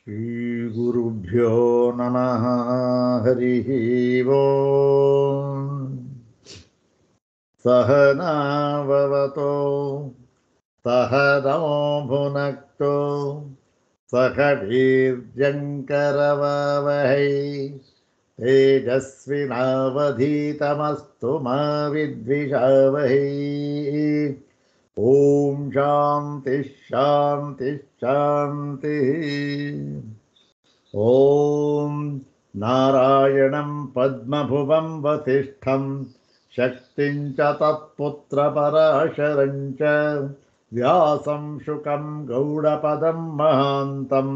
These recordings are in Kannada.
श्रीगुरुभ्यो नमः हरिः ओम् सहनाववतो सहनो भुनक्तो सह वीर्यङ्करवावहै तेजस्विनावधीतमस्तु मा विद्विषावहै ॐ शान्तिः शान्तिः शान्तिः ॐ नारायणं पद्मभुवं वसिष्ठं शक्तिं च तत्पुत्रपराशरं च व्यासं शुकं गौडपदं महान्तं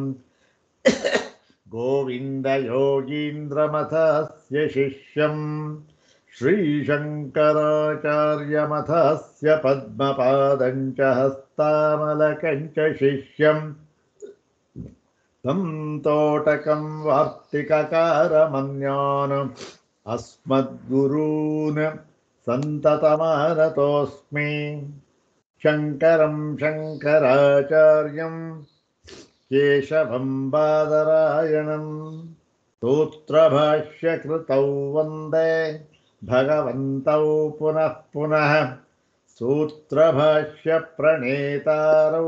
गोविन्दयोगीन्द्रमथस्य शिष्यम् श्रीशङ्कराचार्यमथस्य पद्मपादं च हस्तामलकं च शिष्यम् तं तोटकं वार्तिककारमन्यान् अस्मद्गुरून् सन्ततमानतोऽस्मि शङ्करं शङ्कराचार्यं केशवं बादरायणं सूत्रभाष्यकृतौ वन्दे भगवन्तौ पुनः पुनः सूत्रभाष्यप्रणेतारौ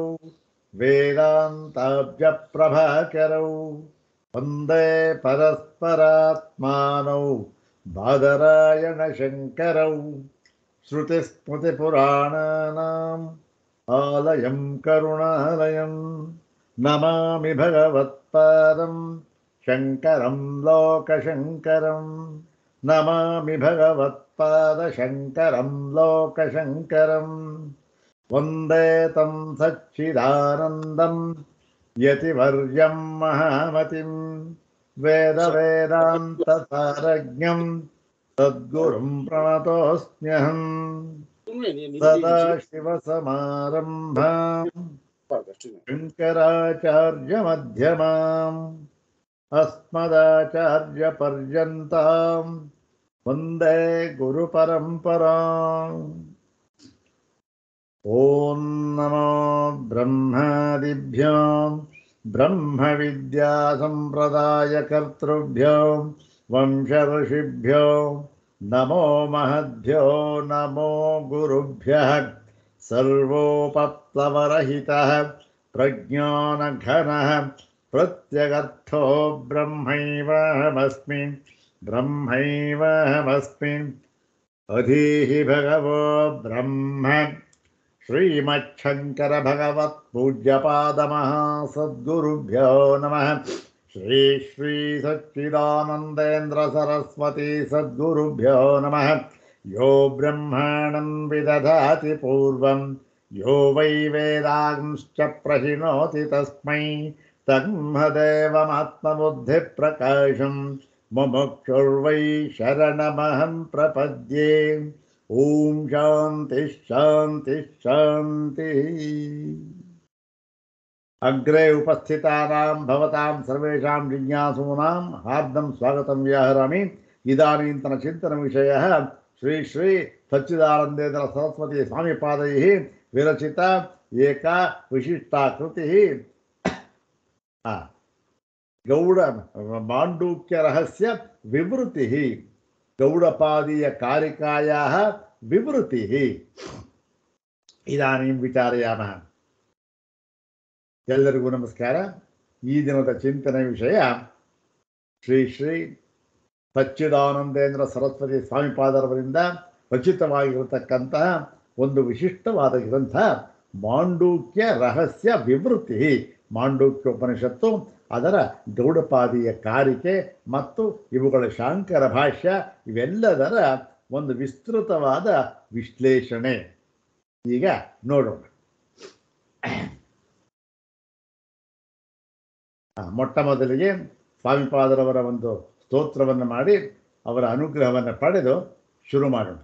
वेदान्ताब्जप्रभाकरौ वन्दे परस्परात्मानौ बादरायणशङ्करौ श्रुतिस्मृतिपुराणानाम् आलयं करुणालयं नमामि भगवत्पादं शङ्करं लोकशङ्करम् नमामि भगवत्पादशङ्करं लोकशङ्करं वन्दे तं सच्चिदानन्दं यतिवर्यं महामतिं वेदवेदान्तसारज्ञं सद्गुरुं प्रणतोऽस्म्यहम् सदाशिवसमारम्भाम् शङ्कराचार्यमध्यमाम् अस्मदाचार्यपर्यन्तां वन्दे गुरुपरम्पराम् ॐ नमो ब्रह्मादिभ्यां ब्रह्मविद्यासम्प्रदायकर्तृभ्यो वंशऋषिभ्यो नमो महद्भ्यो नमो गुरुभ्यः सर्वोपप्लवरहितः प्रज्ञानघनः प्रत्यगर्थो ब्रह्मैवाहमस्मि ब्रह्मैवाहमस्मि अधीहि भगवो ब्रह्म श्रीमच्छङ्करभगवत्पूज्यपादमहासद्गुरुभ्यो नमः श्री श्री सच्चिदानन्देन्द्रसरस्वती सद्गुरुभ्यो नमः यो ब्रह्माणं विदधाति पूर्वं यो वै वेदांश्च प्रहिणोति तस्मै तन्मदेवमात्मबुद्धिप्रकाशं मुमुक्षुर्वै शरणमहं प्रपद्ये ॐ शान्तिः शान्तिः शान्तिः अग्रे उपस्थितानां भवतां सर्वेषां जिज्ञासूनां हार्दं स्वागतं व्याहरामि इदानीन्तनचिन्तनविषयः श्री श्री सच्चिदानन्देन्द्र सरस्वती स्वामिपादैः विरचिता एका विशिष्टा कृतिः गौड माण्डूक्यरहस्य विवृतिः गौडपादीयकारिकायाः विवृतिः ಇದಾनीಂ ವಿಚಾರಯಾಮಃ ಎಲ್ಲರಿಗೂ ನಮಸ್ಕಾರ ಈ ದಿನದ ಚಿಂತನೆ ವಿಷಯ ಶ್ರೀ ಶ್ರೀ ಸಚ್ಚಿದಾನಂದೇಂದ್ರ ಸರಸ್ವತಿ ಸ್ವಾಮಿಪಾದರವರಿಂದ ರಚಿತವಾಗಿರತಕ್ಕಂತಹ ಒಂದು ವಿಶಿಷ್ಟವಾದ ಗ್ರಂಥ ಮಾಂಡೂಕ್ಯ ರಹಸ್ಯ ವಿವೃತಿ ಮಾಂಡೂಕ್ಯ ಉಪನಿಷತ್ತು ಅದರ ಗೌಡಪಾದಿಯ ಕಾರಿಕೆ ಮತ್ತು ಇವುಗಳ ಶಾಂಕರ ಭಾಷ್ಯ ಇವೆಲ್ಲದರ ಒಂದು ವಿಸ್ತೃತವಾದ ವಿಶ್ಲೇಷಣೆ ಈಗ ನೋಡೋಣ ಮೊಟ್ಟ ಮೊದಲಿಗೆ ಸ್ವಾಮಿಪಾದರವರ ಒಂದು ಸ್ತೋತ್ರವನ್ನು ಮಾಡಿ ಅವರ ಅನುಗ್ರಹವನ್ನು ಪಡೆದು ಶುರು ಮಾಡೋಣ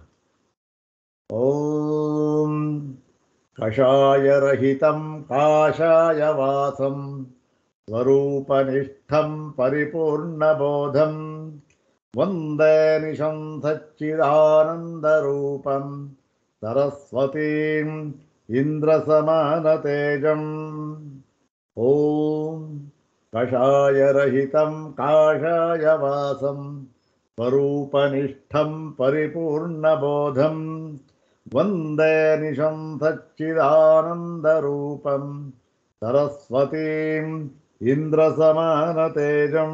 ಓಂ ಕಷಾಯರಹಿತಂ ಕಾಷಾಯವಾಸಂ ಸ್ವರೂಪನಿಷ್ಠಂ ಪರಿಪೂರ್ಣಬೋಧಂ ವಂದೇ ನಿಶಂ ಸಚ್ಚಿದಾನಂದರೂಪಂ सरस्वतीम् इन्द्रसमानतेजम् ॐ ಕಷಾಯರಹಿತಂ ಕಾಷಾಯವಾಸಂ ಸ್ವರೂಪನಿಷ್ಠಂ ಪರಿಪೂರ್ಣಬೋಧಂ ವಂದೇ ನಿಶಂ ಸಚ್ಚಿದಾನಂದರೂಪಂ ಸರಸ್ವತೀಂ ಇಂದ್ರಸಮಾನತೇಜಂ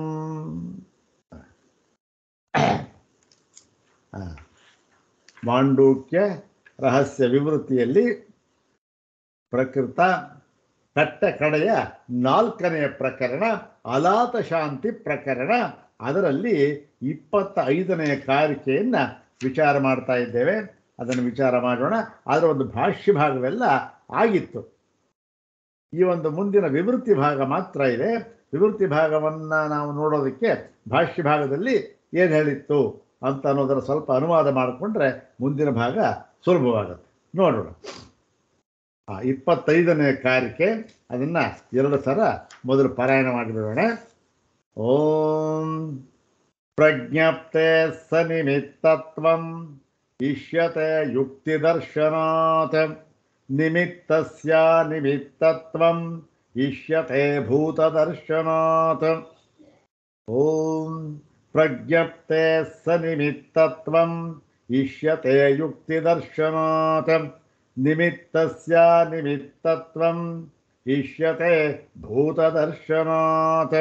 ಆ, ಮಾಂಡೂಕ್ಯ ರಹಸ್ಯ ವಿವೃತ್ತಿಯಲ್ಲಿ ಪ್ರಕೃತ ಕಟ್ಟ ಕಡೆಯ ನಾಲ್ಕನೆಯ ಪ್ರಕರಣ ಅಲಾತ ಶಾಂತಿ ಪ್ರಕರಣ ಅದರಲ್ಲಿ ಇಪ್ಪತ್ತ ಐದನೆಯ ಕಾರಿಕೆಯನ್ನು ವಿಚಾರ ಮಾಡ್ತಾ ಇದ್ದೇವೆ ಅದನ್ನು ವಿಚಾರ ಮಾಡೋಣ ಅದರ ಒಂದು ಭಾಷ್ಯ ಭಾಗವೆಲ್ಲ ಆಗಿತ್ತು ಈ ಒಂದು ಮುಂದಿನ ವಿವೃತ್ತಿ ಭಾಗ ಮಾತ್ರ ಇದೆ ವಿವೃತ್ತಿ ಭಾಗವನ್ನು ನಾವು ನೋಡೋದಕ್ಕೆ ಭಾಷ್ಯ ಭಾಗದಲ್ಲಿ ಏನು ಹೇಳಿತ್ತು ಅಂತ ಅನ್ನೋದನ್ನು ಸ್ವಲ್ಪ ಅನುವಾದ ಮಾಡಿಕೊಂಡ್ರೆ ಮುಂದಿನ ಭಾಗ ಸುಲಭವಾಗುತ್ತೆ ನೋಡೋಣ ಆ ಇಪ್ಪತ್ತೈದನೇ ಕಾರಿಕೆ ಅದನ್ನು ಎರಡು ಸಲ ಮೊದಲು ಪಾರಾಯಣ ಮಾಡಿಬಿಡೋಣ ಓಂ ಪ್ರಜ್ಞಪ್ತೆ ಸನಿಮಿತ್ತತ್ವಂ ಇಷ್ಯತೆ ಯುಕ್ತಿದರ್ಶನಾತ್ ನಿಮಿತ್ತಸ್ಯ ನಿಮಿತ್ತತ್ವಂ ಇಷ್ಯತೆ ಭೂತದರ್ಶನಾತ್ ಓಂ ಪ್ರಜ್ಞಪ್ತೆ ಸನಿಮಿತ್ತತ್ವಂ ಇಷ್ಯತೆ ಯುಕ್ತಿದರ್ಶನಾತ್ ನಿಮಿತ್ತಸ್ಯ ನಿಮಿತ್ತತ್ವಂ ಇಷ್ಯತೆ ಭೂತದರ್ಶನಾತ್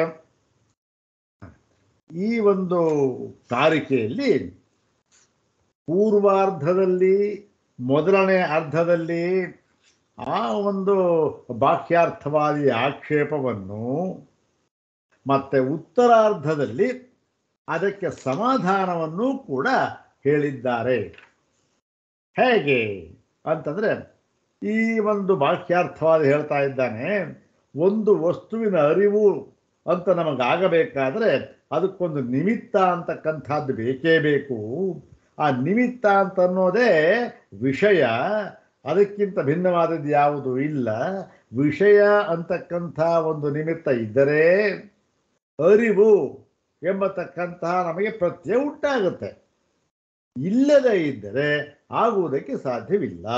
ಈ ಒಂದು ಕಾರಿಕೆಯಲ್ಲಿ ಪೂರ್ವಾರ್ಧದಲ್ಲಿ ಮೊದಲನೇ ಅರ್ಧದಲ್ಲಿ ಆ ಒಂದು ಬಾಹ್ಯಾರ್ಥವಾದಿ ಆಕ್ಷೇಪವನ್ನು ಮತ್ತೆ ಉತ್ತರಾರ್ಧದಲ್ಲಿ ಅದಕ್ಕೆ ಸಮಾಧಾನವನ್ನು ಕೂಡ ಹೇಳಿದ್ದಾರೆ ಹೇಗೆ ಅಂತಂದರೆ ಈ ಒಂದು ಬಾಹ್ಯಾರ್ಥವಾದ ಹೇಳ್ತಾ ಇದ್ದಾನೆ ಒಂದು ವಸ್ತುವಿನ ಅರಿವು ಅಂತ ನಮಗಾಗಬೇಕಾದ್ರೆ ಅದಕ್ಕೊಂದು ನಿಮಿತ್ತ ಅಂತಕ್ಕಂಥದ್ದು ಬೇಕೇ ಬೇಕು ಆ ನಿಮಿತ್ತ ಅಂತ ಅನ್ನೋದೇ ವಿಷಯ ಅದಕ್ಕಿಂತ ಭಿನ್ನವಾದದ್ದು ಯಾವುದು ಇಲ್ಲ ವಿಷಯ ಅಂತಕ್ಕಂಥ ಒಂದು ನಿಮಿತ್ತ ಇದ್ದರೆ ಅರಿವು ಎಂಬತಕ್ಕಂತಹ ನಮಗೆ ಪ್ರತ್ಯಯ ಉಂಟಾಗುತ್ತೆ ಇಲ್ಲದೇ ಇದ್ದರೆ ಆಗುವುದಕ್ಕೆ ಸಾಧ್ಯವಿಲ್ಲ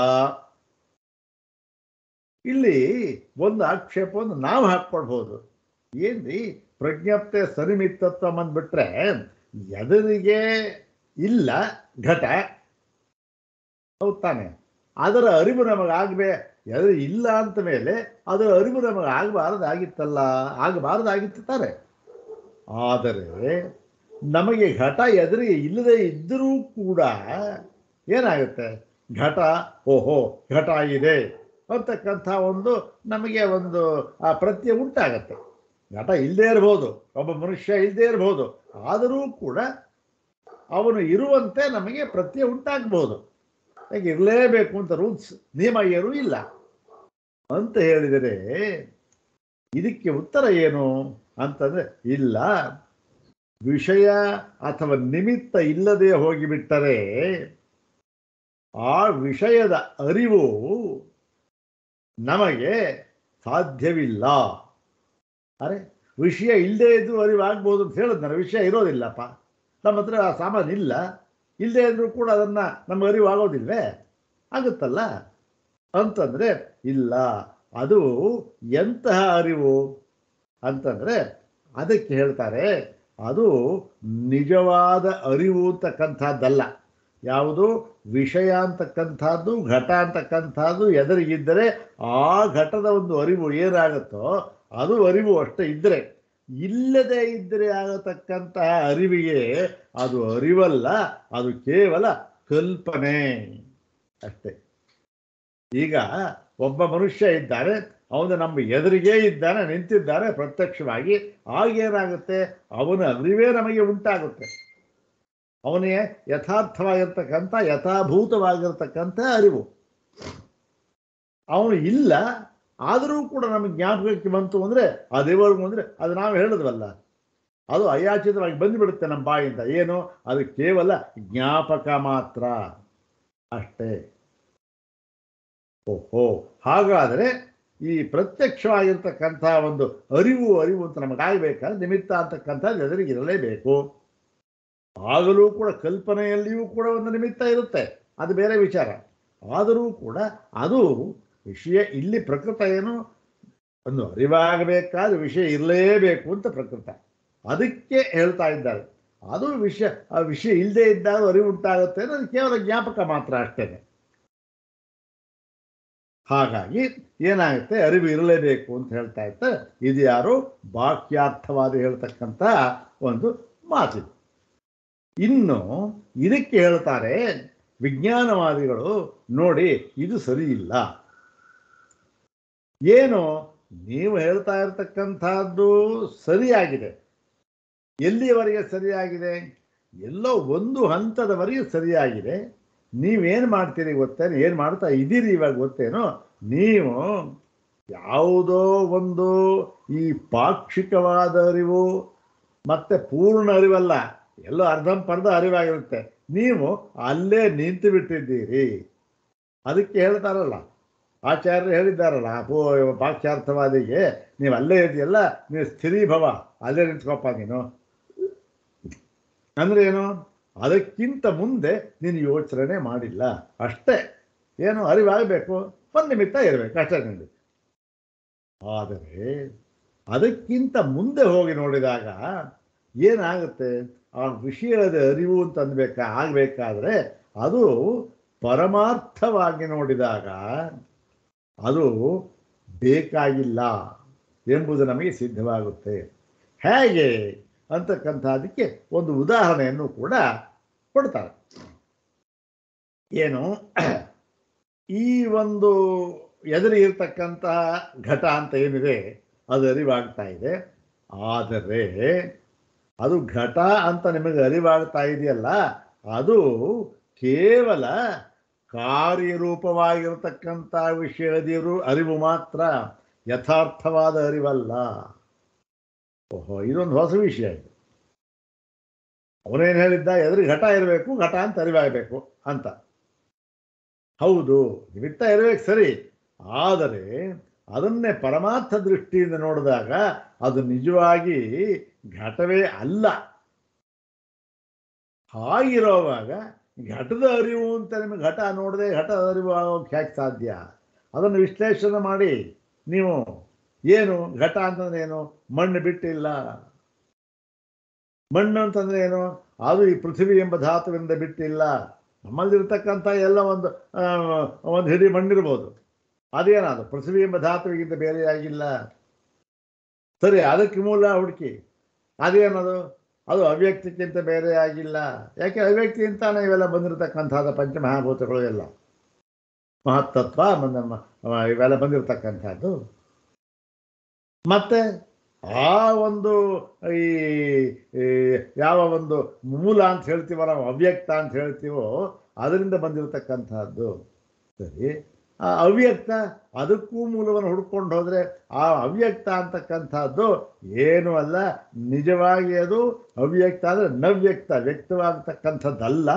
ಇಲ್ಲಿ ಒಂದು ಆಕ್ಷೇಪವನ್ನು ನಾವು ಹಾಕ್ಕೊಳ್ಬೋದು ಏನ್ರಿ ಪ್ರಜ್ಞಪ್ತೆ ಸನಿಮಿತ್ತತ್ವ ಅಂದ್ಬಿಟ್ರೆ ಎದುರಿಗೆ ಇಲ್ಲ ಘಟ ಹೌದ್ ತಾನೆ ಅದರ ಅರಿವು ನಮಗಾಗಬೇ ಎದುರು ಇಲ್ಲ ಅಂತ ಮೇಲೆ ಅದರ ಅರಿವು ನಮಗೆ ಆಗಬಾರ್ದಾಗಿತ್ತಲ್ಲ ಆಗಬಾರ್ದಾಗಿತ್ತು ತಾನೆ ಆದರೆ ನಮಗೆ ಘಟ ಎದುರಿಗೆ ಇಲ್ಲದೆ ಇದ್ದರೂ ಕೂಡ ಏನಾಗುತ್ತೆ ಘಟ ಓಹೋ ಘಟ ಇದೆ ಅಂತಕ್ಕಂಥ ಒಂದು ನಮಗೆ ಒಂದು ಆ ಪ್ರತ್ಯಯ ಉಂಟಾಗತ್ತೆ ಘಟ ಇಲ್ಲದೆ ಇರ್ಬೋದು ಒಬ್ಬ ಮನುಷ್ಯ ಇಲ್ಲದೆ ಇರ್ಬೋದು ಆದರೂ ಕೂಡ ಅವನು ಇರುವಂತೆ ನಮಗೆ ಪ್ರತ್ಯಯ ಉಂಟಾಗ್ಬೋದು ಯಾಕೆ ಇರಲೇಬೇಕು ಅಂತ ರೂಲ್ಸ್ ನಿಯಮ ಏನೂ ಇಲ್ಲ ಅಂತ ಹೇಳಿದರೆ ಇದಕ್ಕೆ ಉತ್ತರ ಏನು ಅಂತಂದ್ರೆ ಇಲ್ಲ ವಿಷಯ ಅಥವಾ ನಿಮಿತ್ತ ಇಲ್ಲದೆ ಹೋಗಿಬಿಟ್ಟರೆ ಆ ವಿಷಯದ ಅರಿವು ನಮಗೆ ಸಾಧ್ಯವಿಲ್ಲ ಅರೆ ವಿಷಯ ಇಲ್ಲದೆ ಇದ್ರೂ ಅರಿವಾಗ್ಬೋದು ಅಂತ ಹೇಳಿದ್ನಲ್ಲ ವಿಷಯ ಇರೋದಿಲ್ಲಪ್ಪ ನಮ್ಮ ಹತ್ರ ಆ ಸಾಮಾನು ಇಲ್ಲ ಇಲ್ಲದೆ ಇದ್ರೂ ಕೂಡ ಅದನ್ನು ನಮ್ಮ ಅರಿವು ಆಗೋದಿಲ್ವೇ ಆಗುತ್ತಲ್ಲ ಅಂತಂದರೆ ಇಲ್ಲ ಅದು ಎಂತಹ ಅರಿವು ಅಂತಂದರೆ ಅದಕ್ಕೆ ಹೇಳ್ತಾರೆ ಅದು ನಿಜವಾದ ಅರಿವು ಅಂತಕ್ಕಂಥದ್ದಲ್ಲ ಯಾವುದು ವಿಷಯ ಅಂತಕ್ಕಂಥದ್ದು ಘಟ ಅಂತಕ್ಕಂಥದ್ದು ಎದುರಿಗಿದ್ದರೆ ಆ ಘಟದ ಒಂದು ಅರಿವು ಏನಾಗುತ್ತೋ ಅದು ಅರಿವು ಅಷ್ಟೇ ಇದ್ದರೆ ಇಲ್ಲದೆ ಇದ್ದರೆ ಆಗತಕ್ಕಂತಹ ಅರಿವಿಗೆ ಅದು ಅರಿವಲ್ಲ ಅದು ಕೇವಲ ಕಲ್ಪನೆ ಅಷ್ಟೇ ಈಗ ಒಬ್ಬ ಮನುಷ್ಯ ಇದ್ದಾನೆ ಅವನು ನಮ್ಮ ಎದುರಿಗೇ ಇದ್ದಾನೆ ನಿಂತಿದ್ದಾನೆ ಪ್ರತ್ಯಕ್ಷವಾಗಿ ಆಗೇನಾಗುತ್ತೆ ಅವನ ಅರಿವೇ ನಮಗೆ ಉಂಟಾಗುತ್ತೆ ಅವನೇ ಯಥಾರ್ಥವಾಗಿರ್ತಕ್ಕಂಥ ಯಥಾಭೂತವಾಗಿರ್ತಕ್ಕಂಥ ಅರಿವು ಅವನು ಇಲ್ಲ ಆದರೂ ಕೂಡ ನಮಗೆ ಜ್ಞಾಪಕಕ್ಕೆ ಬಂತು ಅಂದರೆ ಅದೇವರೆಗೂ ಅಂದರೆ ಅದು ನಾವು ಹೇಳಿದ್ವಲ್ಲ ಅದು ಅಯಾಚಿತವಾಗಿ ಬಂದುಬಿಡುತ್ತೆ ನಮ್ಮ ಬಾಯಿಂದ ಏನು ಅದು ಕೇವಲ ಜ್ಞಾಪಕ ಮಾತ್ರ ಅಷ್ಟೇ ಓಹೋ ಹಾಗಾದರೆ ಈ ಪ್ರತ್ಯಕ್ಷವಾಗಿರ್ತಕ್ಕಂಥ ಒಂದು ಅರಿವು ಅರಿವು ಅಂತ ನಮಗಾಗಬೇಕಾದ್ರೆ ನಿಮಿತ್ತ ಅಂತಕ್ಕಂಥದ್ದು ಎದುರಿಗೆ ಇರಲೇಬೇಕು ಆಗಲೂ ಕೂಡ ಕಲ್ಪನೆಯಲ್ಲಿಯೂ ಕೂಡ ಒಂದು ನಿಮಿತ್ತ ಇರುತ್ತೆ ಅದು ಬೇರೆ ವಿಚಾರ ಆದರೂ ಕೂಡ ಅದು ವಿಷಯ ಇಲ್ಲಿ ಪ್ರಕೃತ ಏನು ಒಂದು ಅರಿವಾಗಬೇಕಾದ ವಿಷಯ ಇರಲೇಬೇಕು ಅಂತ ಪ್ರಕೃತ ಅದಕ್ಕೆ ಹೇಳ್ತಾ ಇದ್ದಾರೆ ಅದು ವಿಷಯ ಆ ವಿಷಯ ಇಲ್ಲದೆ ಇದ್ದಾಗ ಅರಿವು ಉಂಟಾಗುತ್ತೆ ಅನ್ನೋದು ಕೇವಲ ಜ್ಞಾಪಕ ಮಾತ್ರ ಅಷ್ಟೇನೆ ಹಾಗಾಗಿ ಏನಾಗುತ್ತೆ ಅರಿವು ಇರಲೇಬೇಕು ಅಂತ ಹೇಳ್ತಾ ಇರ್ತಾರೆ ಇದು ಯಾರು ವಾಕ್ಯಾರ್ಥವಾದ ಹೇಳ್ತಕ್ಕಂಥ ಒಂದು ಮಾತಿದು ಇನ್ನು ಇದಕ್ಕೆ ಹೇಳ್ತಾರೆ ವಿಜ್ಞಾನವಾದಿಗಳು ನೋಡಿ ಇದು ಸರಿ ಇಲ್ಲ ಏನು ನೀವು ಹೇಳ್ತಾ ಇರತಕ್ಕಂಥದ್ದು ಸರಿಯಾಗಿದೆ ಎಲ್ಲಿಯವರೆಗೆ ಸರಿಯಾಗಿದೆ ಎಲ್ಲೋ ಒಂದು ಹಂತದವರೆಗೆ ಸರಿಯಾಗಿದೆ ನೀವೇನು ಮಾಡ್ತೀರಿ ಗೊತ್ತೇನು ಏನು ಮಾಡ್ತಾ ಇದ್ದೀರಿ ಇವಾಗ ಗೊತ್ತೇನೋ ನೀವು ಯಾವುದೋ ಒಂದು ಈ ಪಾಕ್ಷಿಕವಾದ ಅರಿವು ಮತ್ತೆ ಪೂರ್ಣ ಅರಿವಲ್ಲ ಎಲ್ಲೋ ಅರ್ಧಂಪರ್ಧ ಅರಿವಾಗಿರುತ್ತೆ ನೀವು ಅಲ್ಲೇ ನಿಂತು ಬಿಟ್ಟಿದ್ದೀರಿ ಅದಕ್ಕೆ ಹೇಳ್ತಾರಲ್ಲ ಆಚಾರ್ಯರು ಹೇಳಿದ್ದಾರಲ್ಲ ಅಪೋ ಪಾಶ್ಚಾರ್ಥವಾದಿಗೆ ನೀವು ಅಲ್ಲೇ ಇದೆಯಲ್ಲ ನೀವು ಸ್ಥಿರೀಭವ ಅಲ್ಲೇ ನಿಂತ್ಕೊಪ್ಪ ನೀನು ಅಂದ್ರೆ ಏನು ಅದಕ್ಕಿಂತ ಮುಂದೆ ನೀನು ಯೋಚನೆ ಮಾಡಿಲ್ಲ ಅಷ್ಟೇ ಏನು ಅರಿವಾಗಬೇಕು ಒಂದು ನಿಮಿತ್ತ ಇರಬೇಕು ಅಷ್ಟೇ ನಿಮಗೆ ಆದರೆ ಅದಕ್ಕಿಂತ ಮುಂದೆ ಹೋಗಿ ನೋಡಿದಾಗ ಏನಾಗುತ್ತೆ ಆ ವಿಷಯದ ಅರಿವು ಅಂತ ಅನ್ಬೇಕಾ ಆಗಬೇಕಾದ್ರೆ ಅದು ಪರಮಾರ್ಥವಾಗಿ ನೋಡಿದಾಗ ಅದು ಬೇಕಾಗಿಲ್ಲ ಎಂಬುದು ನಮಗೆ ಸಿದ್ಧವಾಗುತ್ತೆ ಹೇಗೆ ಅಂತಕ್ಕಂಥದ್ದಕ್ಕೆ ಒಂದು ಉದಾಹರಣೆಯನ್ನು ಕೂಡ ಕೊಡ್ತಾರೆ ಏನು ಈ ಒಂದು ಎದುರು ಇರ್ತಕ್ಕಂತಹ ಘಟ ಅಂತ ಏನಿದೆ ಅದು ಅರಿವಾಗ್ತಾ ಇದೆ ಆದರೆ ಅದು ಘಟ ಅಂತ ನಿಮಗೆ ಅರಿವಾಗ್ತಾ ಇದೆಯಲ್ಲ ಅದು ಕೇವಲ ಕಾರ್ಯರೂಪವಾಗಿರತಕ್ಕಂಥ ವಿಷಯದಿರು ಅರಿವು ಮಾತ್ರ ಯಥಾರ್ಥವಾದ ಅರಿವಲ್ಲ ಓಹೋ ಇದೊಂದು ಹೊಸ ವಿಷಯ ಇದು ಅವನೇನು ಹೇಳಿದ್ದ ಎದುರು ಘಟ ಇರಬೇಕು ಘಟ ಅಂತ ಅರಿವಾಗಬೇಕು ಅಂತ ಹೌದು ನಿಮಿತ್ತ ಇರಬೇಕು ಸರಿ ಆದರೆ ಅದನ್ನೇ ಪರಮಾರ್ಥ ದೃಷ್ಟಿಯಿಂದ ನೋಡಿದಾಗ ಅದು ನಿಜವಾಗಿ ಘಟವೇ ಅಲ್ಲ ಹಾಗಿರೋವಾಗ ಘಟದ ಅರಿವು ಅಂತ ನಿಮಗೆ ಘಟ ನೋಡದೆ ಘಟದ ಅರಿವು ಆಗೋಕ್ಕೆ ಹೇಗೆ ಸಾಧ್ಯ ಅದನ್ನು ವಿಶ್ಲೇಷಣೆ ಮಾಡಿ ನೀವು ಏನು ಘಟ ಅಂತಂದ್ರೆ ಏನು ಮಣ್ಣು ಬಿಟ್ಟಿಲ್ಲ ಮಣ್ಣು ಅಂತಂದ್ರೆ ಏನು ಅದು ಈ ಪೃಥ್ವಿ ಎಂಬ ಧಾತುವಿಂದ ಬಿಟ್ಟಿಲ್ಲ ನಮ್ಮಲ್ಲಿರ್ತಕ್ಕಂಥ ಎಲ್ಲ ಒಂದು ಆ, ಒಂದು ಹಿಡಿ ಮಣ್ಣಿರ್ಬೋದು ಅದೇನದು ಪೃಥ್ವಿ ಎಂಬ ಧಾತುವಿಗಿಂತ ಬೇರೆಯಾಗಿಲ್ಲ ಸರಿ ಅದಕ್ಕೆ ಮೂಲ ಹುಡುಕಿ ಅದೇನದು ಅದು ಅವ್ಯಕ್ತಕ್ಕಿಂತ ಬೇರೆ ಆಗಿಲ್ಲ ಯಾಕೆ ಅವ್ಯಕ್ತಿಯಿಂತಾನೆ ಇವೆಲ್ಲ ಬಂದಿರತಕ್ಕಂಥದ್ದು ಪಂಚಮಹಾಭೂತಗಳು ಎಲ್ಲ ಮಹತ್ತತ್ವ ಮ- ಮ- ಇವೆಲ್ಲ ಬಂದಿರತಕ್ಕಂಥದ್ದು ಮತ್ತೆ ಆ ಒಂದು ಈ ಈ ಯಾವ ಒಂದು ಮೂಲ ಅಂತ ಹೇಳ್ತೀವೋ ನಾವು ಅವ್ಯಕ್ತ ಅಂತ ಹೇಳ್ತೀವೋ ಅದರಿಂದ ಬಂದಿರತಕ್ಕಂಥದ್ದು ಸರಿ ಆ ಅವ್ಯಕ್ತ ಅದಕ್ಕೂ ಮೂಲವನ್ನು ಹುಡ್ಕೊಂಡು ಹೋದರೆ ಆ ಅವ್ಯಕ್ತ ಅಂತಕ್ಕಂಥದ್ದು ಏನು ಅಲ್ಲ ನಿಜವಾಗಿ ಅದು ಅವ್ಯಕ್ತ ಅಂದರೆ ನವ್ಯಕ್ತ ವ್ಯಕ್ತವಾಗತಕ್ಕಂಥದ್ದಲ್ಲ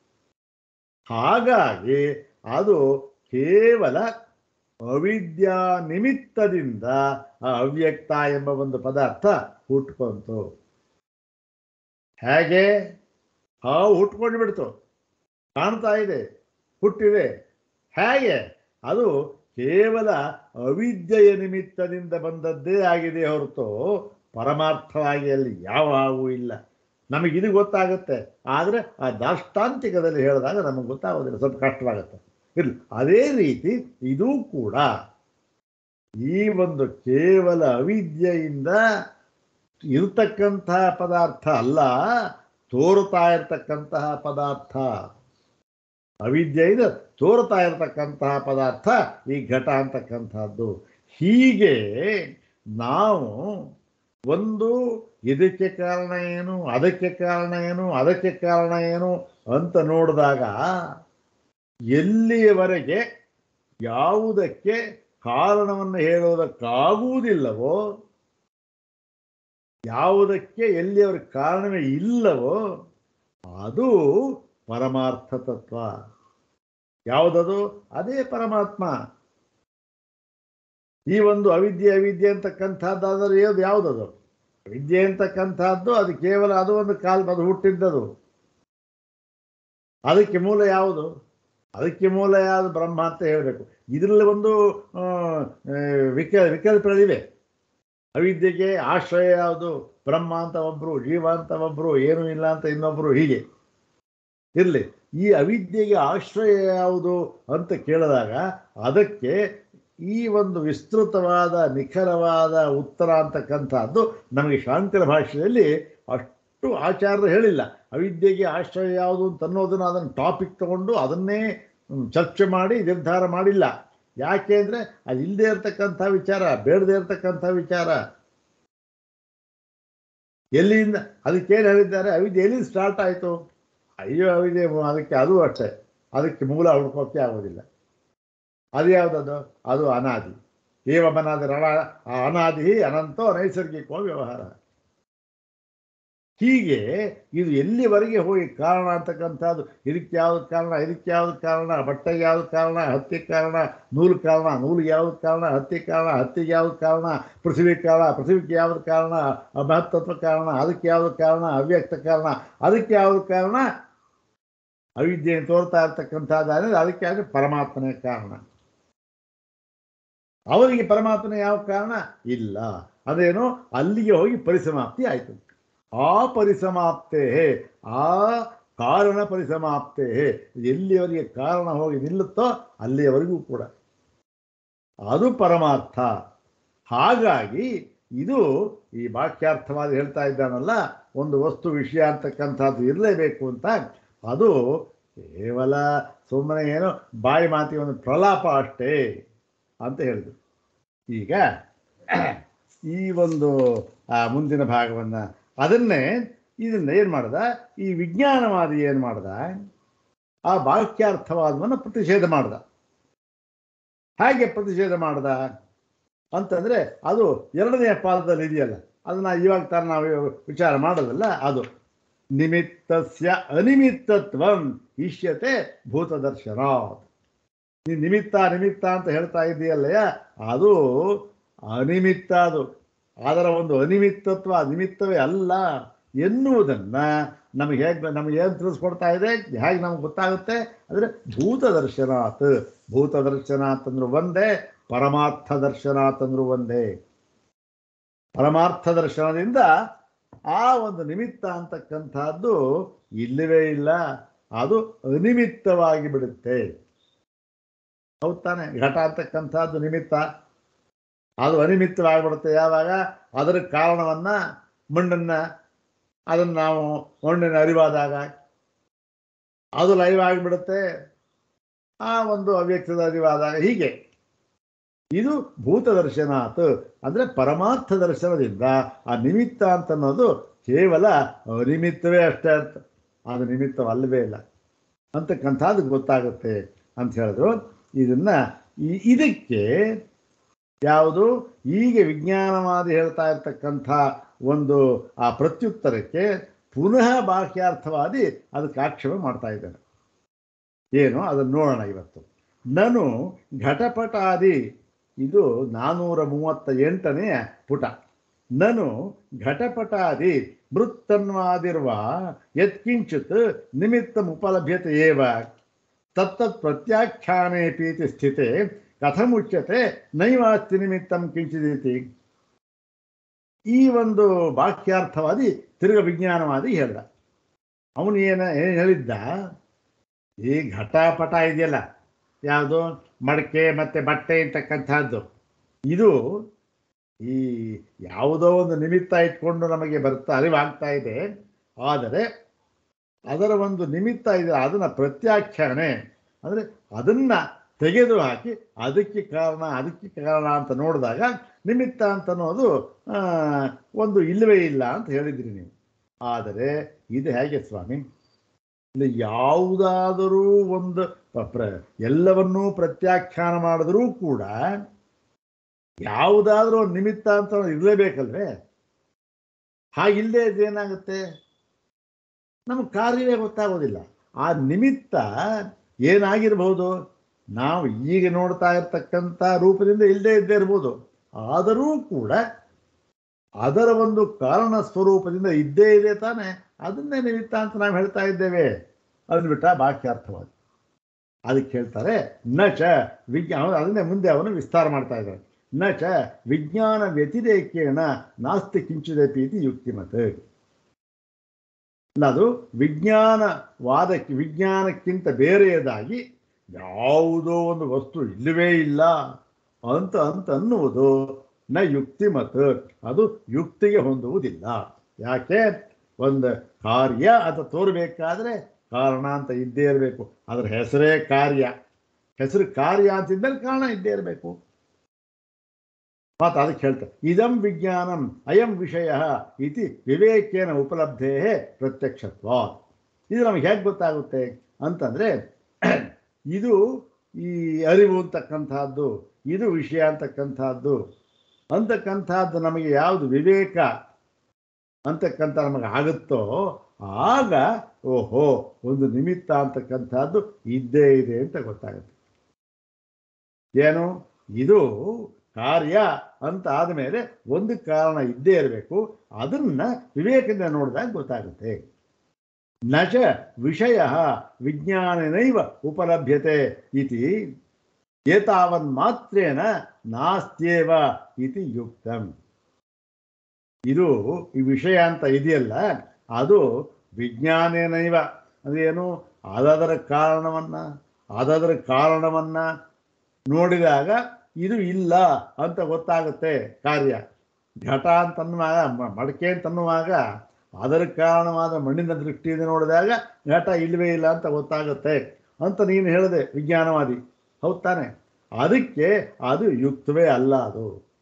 ಹಾಗಾಗಿ ಅದು ಕೇವಲ ಅವಿದ್ಯಾ ನಿಮಿತ್ತದಿಂದ ಆ ಅವ್ಯಕ್ತ ಎಂಬ ಒಂದು ಪದಾರ್ಥ ಹುಟ್ಕೊಂತು ಹೇಗೆ ಹಾವು ಹುಟ್ಕೊಂಡು ಬಿಡ್ತು ಕಾಣ್ತಾ ಇದೆ ಹುಟ್ಟಿದೆ ಹೇಗೆ ಅದು ಕೇವಲ ಅವಿದ್ಯೆಯ ನಿಮಿತ್ತದಿಂದ ಬಂದದ್ದೇ ಆಗಿದೆ ಹೊರತು ಪರಮಾರ್ಥವಾಗಿ ಅಲ್ಲಿ ಯಾವ ಹಾವು ಇಲ್ಲ ನಮಗಿದು ಗೊತ್ತಾಗುತ್ತೆ ಆದರೆ ಆ ದಾಷ್ಟಾಂತಿಕದಲ್ಲಿ ಹೇಳಿದಾಗ ನಮಗೆ ಗೊತ್ತಾಗೋದಿಲ್ಲ ಸ್ವಲ್ಪ ಕಷ್ಟವಾಗುತ್ತೆ ಇರಲಿ ಅದೇ ರೀತಿ ಇದೂ ಕೂಡ ಈ ಒಂದು ಕೇವಲ ಅವಿದ್ಯೆಯಿಂದ ಇರತಕ್ಕಂತಹ ಪದಾರ್ಥ ಅಲ್ಲ ತೋರುತ್ತಾ ಇರತಕ್ಕಂತಹ ಪದಾರ್ಥ ಅವಿದ್ಯೆಯಿಂದ ತೋರ್ತಾ ಇರತಕ್ಕಂತಹ ಪದಾರ್ಥ ಈ ಘಟ ಅಂತಕ್ಕಂಥದ್ದು ಹೀಗೆ ನಾವು ಒಂದು ಇದಕ್ಕೆ ಕಾರಣ ಏನು ಅದಕ್ಕೆ ಕಾರಣ ಏನು ಅದಕ್ಕೆ ಕಾರಣ ಏನು ಅಂತ ನೋಡಿದಾಗ ಎಲ್ಲಿಯವರೆಗೆ ಯಾವುದಕ್ಕೆ ಕಾರಣವನ್ನು ಹೇಳುವುದಕ್ಕಾಗುವುದಿಲ್ಲವೋ ಯಾವುದಕ್ಕೆ ಎಲ್ಲಿಯವರೆಗೆ ಕಾರಣವೇ ಇಲ್ಲವೋ ಅದು ಪರಮಾರ್ಥ ತತ್ವ ಯಾವುದದು ಅದೇ ಪರಮಾತ್ಮ ಈ ಒಂದು ಅವಿದ್ಯೆ ಅವಿದ್ಯೆ ಅಂತಕ್ಕಂಥದ್ದಾದರೆ ಯಾವ್ದು ಯಾವುದದು ವಿದ್ಯೆ ಅಂತಕ್ಕಂಥದ್ದು ಅದು ಕೇವಲ ಅದು ಒಂದು ಕಾಲ ಅದು ಹುಟ್ಟಿದ್ದದು ಅದಕ್ಕೆ ಮೂಲ ಯಾವುದು ಅದಕ್ಕೆ ಮೂಲ ಯಾವುದು ಬ್ರಹ್ಮ ಅಂತ ಹೇಳಬೇಕು ಇದರಲ್ಲಿ ಒಂದು ಆ, ಆ, ವಿಕ ವಿಕಲ್ಪಗಳಿವೆ ಅವಿದ್ಯೆಗೆ ಆಶ್ರಯ ಯಾವುದು ಬ್ರಹ್ಮ ಅಂತ ಒಬ್ಬರು ಜೀವ ಅಂತ ಒಬ್ಬರು ಏನೂ ಇಲ್ಲ ಅಂತ ಇನ್ನೊಬ್ಬರು ಹೀಗೆ ಇರಲಿ ಈ ಅವಿದ್ಯೆಗೆ ಆಶ್ರಯ ಯಾವುದು ಅಂತ ಕೇಳಿದಾಗ ಅದಕ್ಕೆ ಈ ಒಂದು ವಿಸ್ತೃತವಾದ ನಿಖರವಾದ ಉತ್ತರ ಅಂತಕ್ಕಂಥದ್ದು ನಮಗೆ ಶಾಂಕರ ಭಾಷೆಯಲ್ಲಿ ಅಷ್ಟು ಆಚಾರ್ಯರು ಹೇಳಿಲ್ಲ ಅವಿದ್ಯೆಗೆ ಆಶ್ರಯ ಯಾವುದು ಅಂತ ಅನ್ನೋದನ್ನು ಅದನ್ನು ಟಾಪಿಕ್ ತಗೊಂಡು ಅದನ್ನೇ ಹ್ಮ್, ಚರ್ಚೆ ಮಾಡಿ ನಿರ್ಧಾರ ಮಾಡಿಲ್ಲ ಯಾಕೆ ಅಂದರೆ ಅದು ಇಲ್ಲದೆ ಇರತಕ್ಕಂಥ ವಿಚಾರ ಬೇಡದೇ ಇರತಕ್ಕಂಥ ವಿಚಾರ ಎಲ್ಲಿಂದ ಅದಕ್ಕೇನು ಹೇಳಿದ್ದಾರೆ ಅವಿದ್ಯೆ ಎಲ್ಲಿ ಸ್ಟಾರ್ಟ್ ಆಯಿತು ಅಯ್ಯೋ ಅವಿದ್ಯೆ ಮು- ಅದಕ್ಕೆ ಅದು ಅಷ್ಟೇ ಅದಕ್ಕೆ ಮೂಲ ಹುಡ್ಕೋಕ್ಕೆ ಆಗೋದಿಲ್ಲ ಅದು ಯಾವುದದು ಅದು ಅನಾದಿ ಏವಮನಾದಿ ರಣ ಆ ಅನಾದಿ ಅನಂತೋ ನೈಸರ್ಗಿಕೋ ವ್ಯವಹಾರ ಹೀಗೆ ಇದು ಎಲ್ಲಿವರೆಗೆ ಹೋಗಿ ಕಾರಣ ಅಂತಕ್ಕಂಥದ್ದು ಇದಕ್ಕೆ ಯಾವ್ದು ಕಾರಣ ಇದಕ್ಕೆ ಯಾವ್ದು ಕಾರಣ ಬಟ್ಟೆಗೆ ಯಾವ್ದು ಕಾರಣ ಹತ್ತಿಗೆ ಕಾರಣ ನೂಲು ಕಾರಣ ನೂಲಿಗೆ ಯಾವ್ದು ಕಾರಣ ಹತ್ತಿ ಕಾರಣ ಹತ್ತಿಗೆ ಯಾವ್ದು ಕಾರಣ ಪೃಥ್ವಿ ಕಾರಣ ಪೃಥ್ವಿಗೆ ಯಾವ್ದು ಕಾರಣ ಮಹತ್ತತ್ವ ಕಾರಣ ಅದಕ್ಕೆ ಯಾವ್ದು ಕಾರಣ ಅವ್ಯಕ್ತ ಕಾರಣ ಅದಕ್ಕೆ ಯಾವ್ದು ಕಾರಣ ಅವಿದ್ಯೆಯನ್ನು ತೋರ್ತಾ ಇರ್ತಕ್ಕಂಥದ್ದು ಅದಕ್ಕೆ ಆದರೆ ಪರಮಾತ್ಮನೇ ಕಾರಣ ಅವರಿಗೆ ಪರಮಾತ್ಮನ ಯಾವ ಕಾರಣ ಇಲ್ಲ ಅದೇನು ಅಲ್ಲಿಗೆ ಹೋಗಿ ಪರಿಸಮಾಪ್ತಿ ಆಯಿತು ಆ ಪರಿಸಮಾಪ್ತೇ ಆ ಕಾರಣ ಪರಿಸಮಾಪ್ತೇ ಎಲ್ಲಿಯವರೆಗೆ ಕಾರಣ ಹೋಗಿ ನಿಲ್ಲುತ್ತೋ ಅಲ್ಲಿಯವರೆಗೂ ಕೂಡ ಅದು ಪರಮಾರ್ಥ ಹಾಗಾಗಿ ಇದು ಈ ವಾಕ್ಯಾರ್ಥವಾದ ಹೇಳ್ತಾ ಇದ್ದಾನಲ್ಲ ಒಂದು ವಸ್ತು ವಿಷಯ ಅಂತಕ್ಕಂಥದ್ದು ಇರಲೇಬೇಕು ಅಂತ ಅದು ಕೇವಲ ಸುಮ್ಮನೆ ಏನೋ ಬಾಯಿ ಮಾತಿ ಒಂದು ಪ್ರಲಾಪ ಅಷ್ಟೇ ಅಂತ ಹೇಳಿದ್ರು ಈಗ ಈ ಒಂದು ಆ ಮುಂದಿನ ಭಾಗವನ್ನು ಅದನ್ನೇ ಇದನ್ನ ಏನು ಮಾಡ್ದ ಈ ವಿಜ್ಞಾನವಾದಿ ಏನು ಮಾಡ್ದ ಆ ವಾಕ್ಯಾರ್ಥವಾದವನ್ನು ಪ್ರತಿಷೇಧ ಮಾಡ್ದ ಹೇಗೆ ಪ್ರತಿಷೇಧ ಮಾಡ್ದ ಅಂತಂದರೆ ಅದು ಎರಡನೆಯ ಪಾದದಲ್ಲಿ ಇದೆಯಲ್ಲ ಅದನ್ನ ಇವಾಗ ತರ ನಾವು ವಿಚಾರ ಮಾಡೋದಲ್ಲ ಅದು ನಿಮಿತ್ತಸ್ಯ ಅನಿಮಿತ್ತತ್ವಂ ಇಷ್ಯತೆ ಭೂತದರ್ಶನಾತ್ ನೀ ನಿಮಿತ್ತ ನಿಮಿತ್ತ ಅಂತ ಹೇಳ್ತಾ ಇದೆಯಲ್ಲಯ್ಯ ಅದು ಅನಿಮಿತ್ತ ಅದು ಅದರ ಒಂದು ಅನಿಮಿತ್ತತ್ವ ನಿಮಿತ್ತವೇ ಅಲ್ಲ ಎನ್ನುವುದನ್ನು ನಮಗೆ ಹೇಗೆ ನಮಗೆ ಏನು ತಿಳಿಸ್ಕೊಡ್ತಾ ಇದೆ ಹೇಗೆ ನಮ್ಗೆ ಗೊತ್ತಾಗುತ್ತೆ ಅಂದರೆ ಭೂತದರ್ಶನಾತ್ ಭೂತದರ್ಶನಾತ್ ಅಂದ್ರು ಒಂದೇ ಪರಮಾರ್ಥ ದರ್ಶನಾತ್ ಅಂದ್ರು ಒಂದೇ ಪರಮಾರ್ಥ ದರ್ಶನದಿಂದ ಆ ಒಂದು ನಿಮಿತ್ತ ಅಂತಕ್ಕಂಥದ್ದು ಇಲ್ಲವೇ ಇಲ್ಲ ಅದು ಅನಿಮಿತ್ತವಾಗಿ ಬಿಡುತ್ತೆ ಹೌದ್ ತಾನೆ ಘಟ ಅಂತಕ್ಕಂಥದ್ದು ನಿಮಿತ್ತ ಅದು ಅನಿಮಿತ್ತವಾಗಿಬಿಡುತ್ತೆ ಯಾವಾಗ ಅದರ ಕಾರಣವನ್ನ ಮಣ್ಣನ್ನ ಅದನ್ನು ನಾವು ಮಣ್ಣಿನ ಅರಿವಾದಾಗ ಅದು ಲೈವ್ ಆಗಿಬಿಡುತ್ತೆ ಆ ಒಂದು ಅವ್ಯಕ್ತದ ಅರಿವಾದಾಗ ಹೀಗೆ ಇದು ಭೂತ ದರ್ಶನಾತ್ ಅಂದರೆ ಪರಮಾರ್ಥ ದರ್ಶನದಿಂದ ಆ ನಿಮಿತ್ತ ಅಂತ ಅನ್ನೋದು ಕೇವಲ ಅನಿಮಿತ್ತವೇ ಅಷ್ಟೇ ಅರ್ಥ ಅದು ನಿಮಿತ್ತವಲ್ಲವೇ ಇಲ್ಲ ಅಂತಕ್ಕಂಥದ್ದು ಗೊತ್ತಾಗುತ್ತೆ ಅಂತ ಹೇಳಿದ್ರು ಇದನ್ನ ಈ- ಇದಕ್ಕೆ ಯಾವುದು ಈಗ ವಿಜ್ಞಾನವಾದಿ ಹೇಳ್ತಾ ಇರ್ತಕ್ಕಂಥ ಒಂದು ಆ ಪ್ರತ್ಯುತ್ತರಕ್ಕೆ ಪುನಃ ಬಾಹ್ಯಾರ್ಥವಾದಿ ಅದಕ್ಕೆ ಆಕ್ಷೇಪ ಮಾಡ್ತಾ ಇದ್ದಾನೆ ಏನು ಅದನ್ನು ನೋಡೋಣ ಇವತ್ತು ನಾನು ಘಟಪಟಾದಿ ಇದು ನಾನ್ನೂರ ಮೂವತ್ತ ಎಂಟನೆಯ ಪುಟ ನನು ಘಟಪಟಾದಿ ಮೃತ್ತನ್ವಾದಿರುವ ಯತ್ಕಿಂಚಿತ್ ನಿಮಿತ್ತ ಉಪಲಭ್ಯತೆ ಏವ ತತ್ತತ್ ಪ್ರತ್ಯಾಖ್ಯಾನೆ ಪೀತಿ ಸ್ಥಿತೆ ಕಥಮುಚ್ಯತೆ ನೈವಾಸ್ತಿ ನಿಮಿತ್ತಂ ಕಿಂಚಿದಿತಿ ಈ ಒಂದು ವಾಕ್ಯಾರ್ಥವಾದಿ ತಿರುಗ ವಿಜ್ಞಾನವಾದಿ ಹೇಳ್ದ ಅವನು ಏನ ಏನು ಹೇಳಿದ್ದ ಈ ಘಟಪಟ ಇದೆಯಲ್ಲ ಯಾವುದು ಮಡಕೆ ಮತ್ತು ಬಟ್ಟೆ ಅಂತಕ್ಕಂಥದ್ದು ಇದು ಈ ಯಾವುದೋ ಒಂದು ನಿಮಿತ್ತ ಇಟ್ಕೊಂಡು ನಮಗೆ ಬರ್ತಾ ಅರಿವಾಗ್ತಾ ಇದೆ ಆದರೆ ಅದರ ಒಂದು ನಿಮಿತ್ತ ಇದೆ ಅದನ್ನು ಪ್ರತ್ಯಾಖ್ಯಾನೆ ಅಂದರೆ ಅದನ್ನು ತೆಗೆದು ಹಾಕಿ ಅದಕ್ಕೆ ಕಾರಣ ಅದಕ್ಕೆ ಕಾರಣ ಅಂತ ನೋಡಿದಾಗ ನಿಮಿತ್ತ ಅಂತ ಅನ್ನೋದು ಆ, ಒಂದು ಇಲ್ಲವೇ ಇಲ್ಲ ಅಂತ ಹೇಳಿದ್ರಿ ನೀವು ಆದರೆ ಇದು ಹೇಗೆ ಸ್ವಾಮಿ ಇಲ್ಲಿ ಯಾವುದಾದರೂ ಒಂದು ಪ- ಪ್ರ ಎಲ್ಲವನ್ನೂ ಪ್ರತ್ಯಾಖ್ಯಾನ ಮಾಡಿದ್ರೂ ಕೂಡ ಯಾವುದಾದ್ರೂ ಒಂದು ನಿಮಿತ್ತ ಅಂತ ಇರಲೇಬೇಕಲ್ವೇ ಹಾಗಿಲ್ಲದೆ ಇದೇನಾಗುತ್ತೆ ನಮಗೆ ಕಾರ್ಯವೇ ಗೊತ್ತಾಗೋದಿಲ್ಲ ಆ ನಿಮಿತ್ತ ಏನಾಗಿರ್ಬೋದು ನಾವು ಈಗ ನೋಡ್ತಾ ಇರ್ತಕ್ಕಂಥ ರೂಪದಿಂದ ಇಲ್ಲದೆ ಇದ್ದೇ ಇರ್ಬೋದು ಆದರೂ ಕೂಡ ಅದರ ಒಂದು ಕಾರಣ ಸ್ವರೂಪದಿಂದ ಇದ್ದೇ ಇದೆ ತಾನೆ ಅದನ್ನೇ ನಿಮಿತ್ತ ಅಂತ ನಾವು ಹೇಳ್ತಾ ಇದ್ದೇವೆ ಅಂದ್ಬಿಟ್ಟ ವಾಕ್ಯಾರ್ಥವಾದ ಅದಕ್ಕೆ ಹೇಳ್ತಾರೆ ನ ಚ ವಿಜ್ಞಾನ ಅದನ್ನೇ ಮುಂದೆ ಅವನು ವಿಸ್ತಾರ ಮಾಡ್ತಾ ಇದ್ದಾರೆ ನ ಚ ವಿಜ್ಞಾನ ವ್ಯತಿರೇಕೇಣ ನಾಸ್ತಿ ಕಿಂಚಿದಪಿ ಇದು ಯುಕ್ತಿಮತ್ ಅದು ವಿಜ್ಞಾನವಾದಕ್ಕೆ ವಿಜ್ಞಾನಕ್ಕಿಂತ ಬೇರೆಯದಾಗಿ ಯಾವುದೋ ಒಂದು ವಸ್ತು ಇಲ್ಲವೇ ಇಲ್ಲ ಅಂತ ಅಂತ ಅನ್ನುವುದು ನ ಯುಕ್ತಿಮತ್ ಅದು ಯುಕ್ತಿಗೆ ಹೊಂದುವುದಿಲ್ಲ ಯಾಕೆ ಒಂದು ಕಾರ್ಯ ಅಂತ ತೋರಬೇಕಾದ್ರೆ ಕಾರಣ ಅಂತ ಇದ್ದೇ ಇರಬೇಕು ಅದರ ಹೆಸರೇ ಕಾರ್ಯ ಹೆಸರು ಕಾರ್ಯ ಅಂತಿದ್ಮೇಲೆ ಕಾರಣ ಇದ್ದೇ ಇರಬೇಕು ಮಾತು ಅದಕ್ಕೆ ಹೇಳ್ತಾರೆ ಇದಂ ವಿಜ್ಞಾನಂ ಅಯಂ ವಿಷಯ ಇತಿ ವಿವೇಕೇನ ಉಪಲಬ್ಧೇ ಪ್ರತ್ಯಕ್ಷತ್ವ ಇದು ನಮಗೆ ಹೇಗೆ ಗೊತ್ತಾಗುತ್ತೆ ಅಂತಂದರೆ ಇದು ಈ ಅರಿವು ಅಂತಕ್ಕಂಥದ್ದು ಇದು ವಿಷಯ ಅಂತಕ್ಕಂಥದ್ದು ಅಂತಕ್ಕಂಥದ್ದು ನಮಗೆ ಯಾವುದು ವಿವೇಕ ಅಂತಕ್ಕಂಥ ನಮಗೆ ಆಗುತ್ತೋ ಆಗ ಓಹೋ ಒಂದು ನಿಮಿತ್ತ ಅಂತಕ್ಕಂಥದ್ದು ಇದ್ದೇ ಇದೆ ಅಂತ ಗೊತ್ತಾಗುತ್ತೆ ಏನು ಇದು ಕಾರ್ಯ ಅಂತ ಆದಮೇಲೆ ಒಂದು ಕಾರಣ ಇದ್ದೇ ಇರಬೇಕು ಅದನ್ನ ವಿವೇಕದಿಂದ ನೋಡಿದಾಗ ಗೊತ್ತಾಗುತ್ತೆ ನಚ ವಿಷಯ ವಿಜ್ಞಾನನೈವ ಉಪಲಭ್ಯತೆ ಇತಿ ಏತಾವನ್ ಮಾತ್ರೇನ ನಾಸ್ತ್ಯೇವ ಇತಿ ಯುಕ್ತಂ ಇದು ಈ ವಿಷಯ ಅಂತ ಇದೆಯಲ್ಲ ಅದು ವಿಜ್ಞಾನೇನೈವ ಅದೇನು ಅದರ ಕಾರಣವನ್ನ ಅದರ ಕಾರಣವನ್ನ ನೋಡಿದಾಗ ಇದು ಇಲ್ಲ ಅಂತ ಗೊತ್ತಾಗುತ್ತೆ ಕಾರ್ಯ ಘಟ ಅಂತನ್ನುವಾಗ ಮ- ಮಡಕೆ ಅಂತನ್ನುವಾಗ ಅದರ ಕಾರಣವಾದ ಮಣ್ಣಿನ ದೃಷ್ಟಿಯಿಂದ ನೋಡಿದಾಗ ಘಟ ಇಲ್ಲವೇ ಇಲ್ಲ ಅಂತ ಗೊತ್ತಾಗುತ್ತೆ ಅಂತ ನೀನು ಹೇಳಿದೆ ವಿಜ್ಞಾನವಾದಿ ಹೌದ್ ತಾನೆ ಅದಕ್ಕೆ ಅದು ಯುಕ್ತವೇ ಅಲ್ಲ ಅದು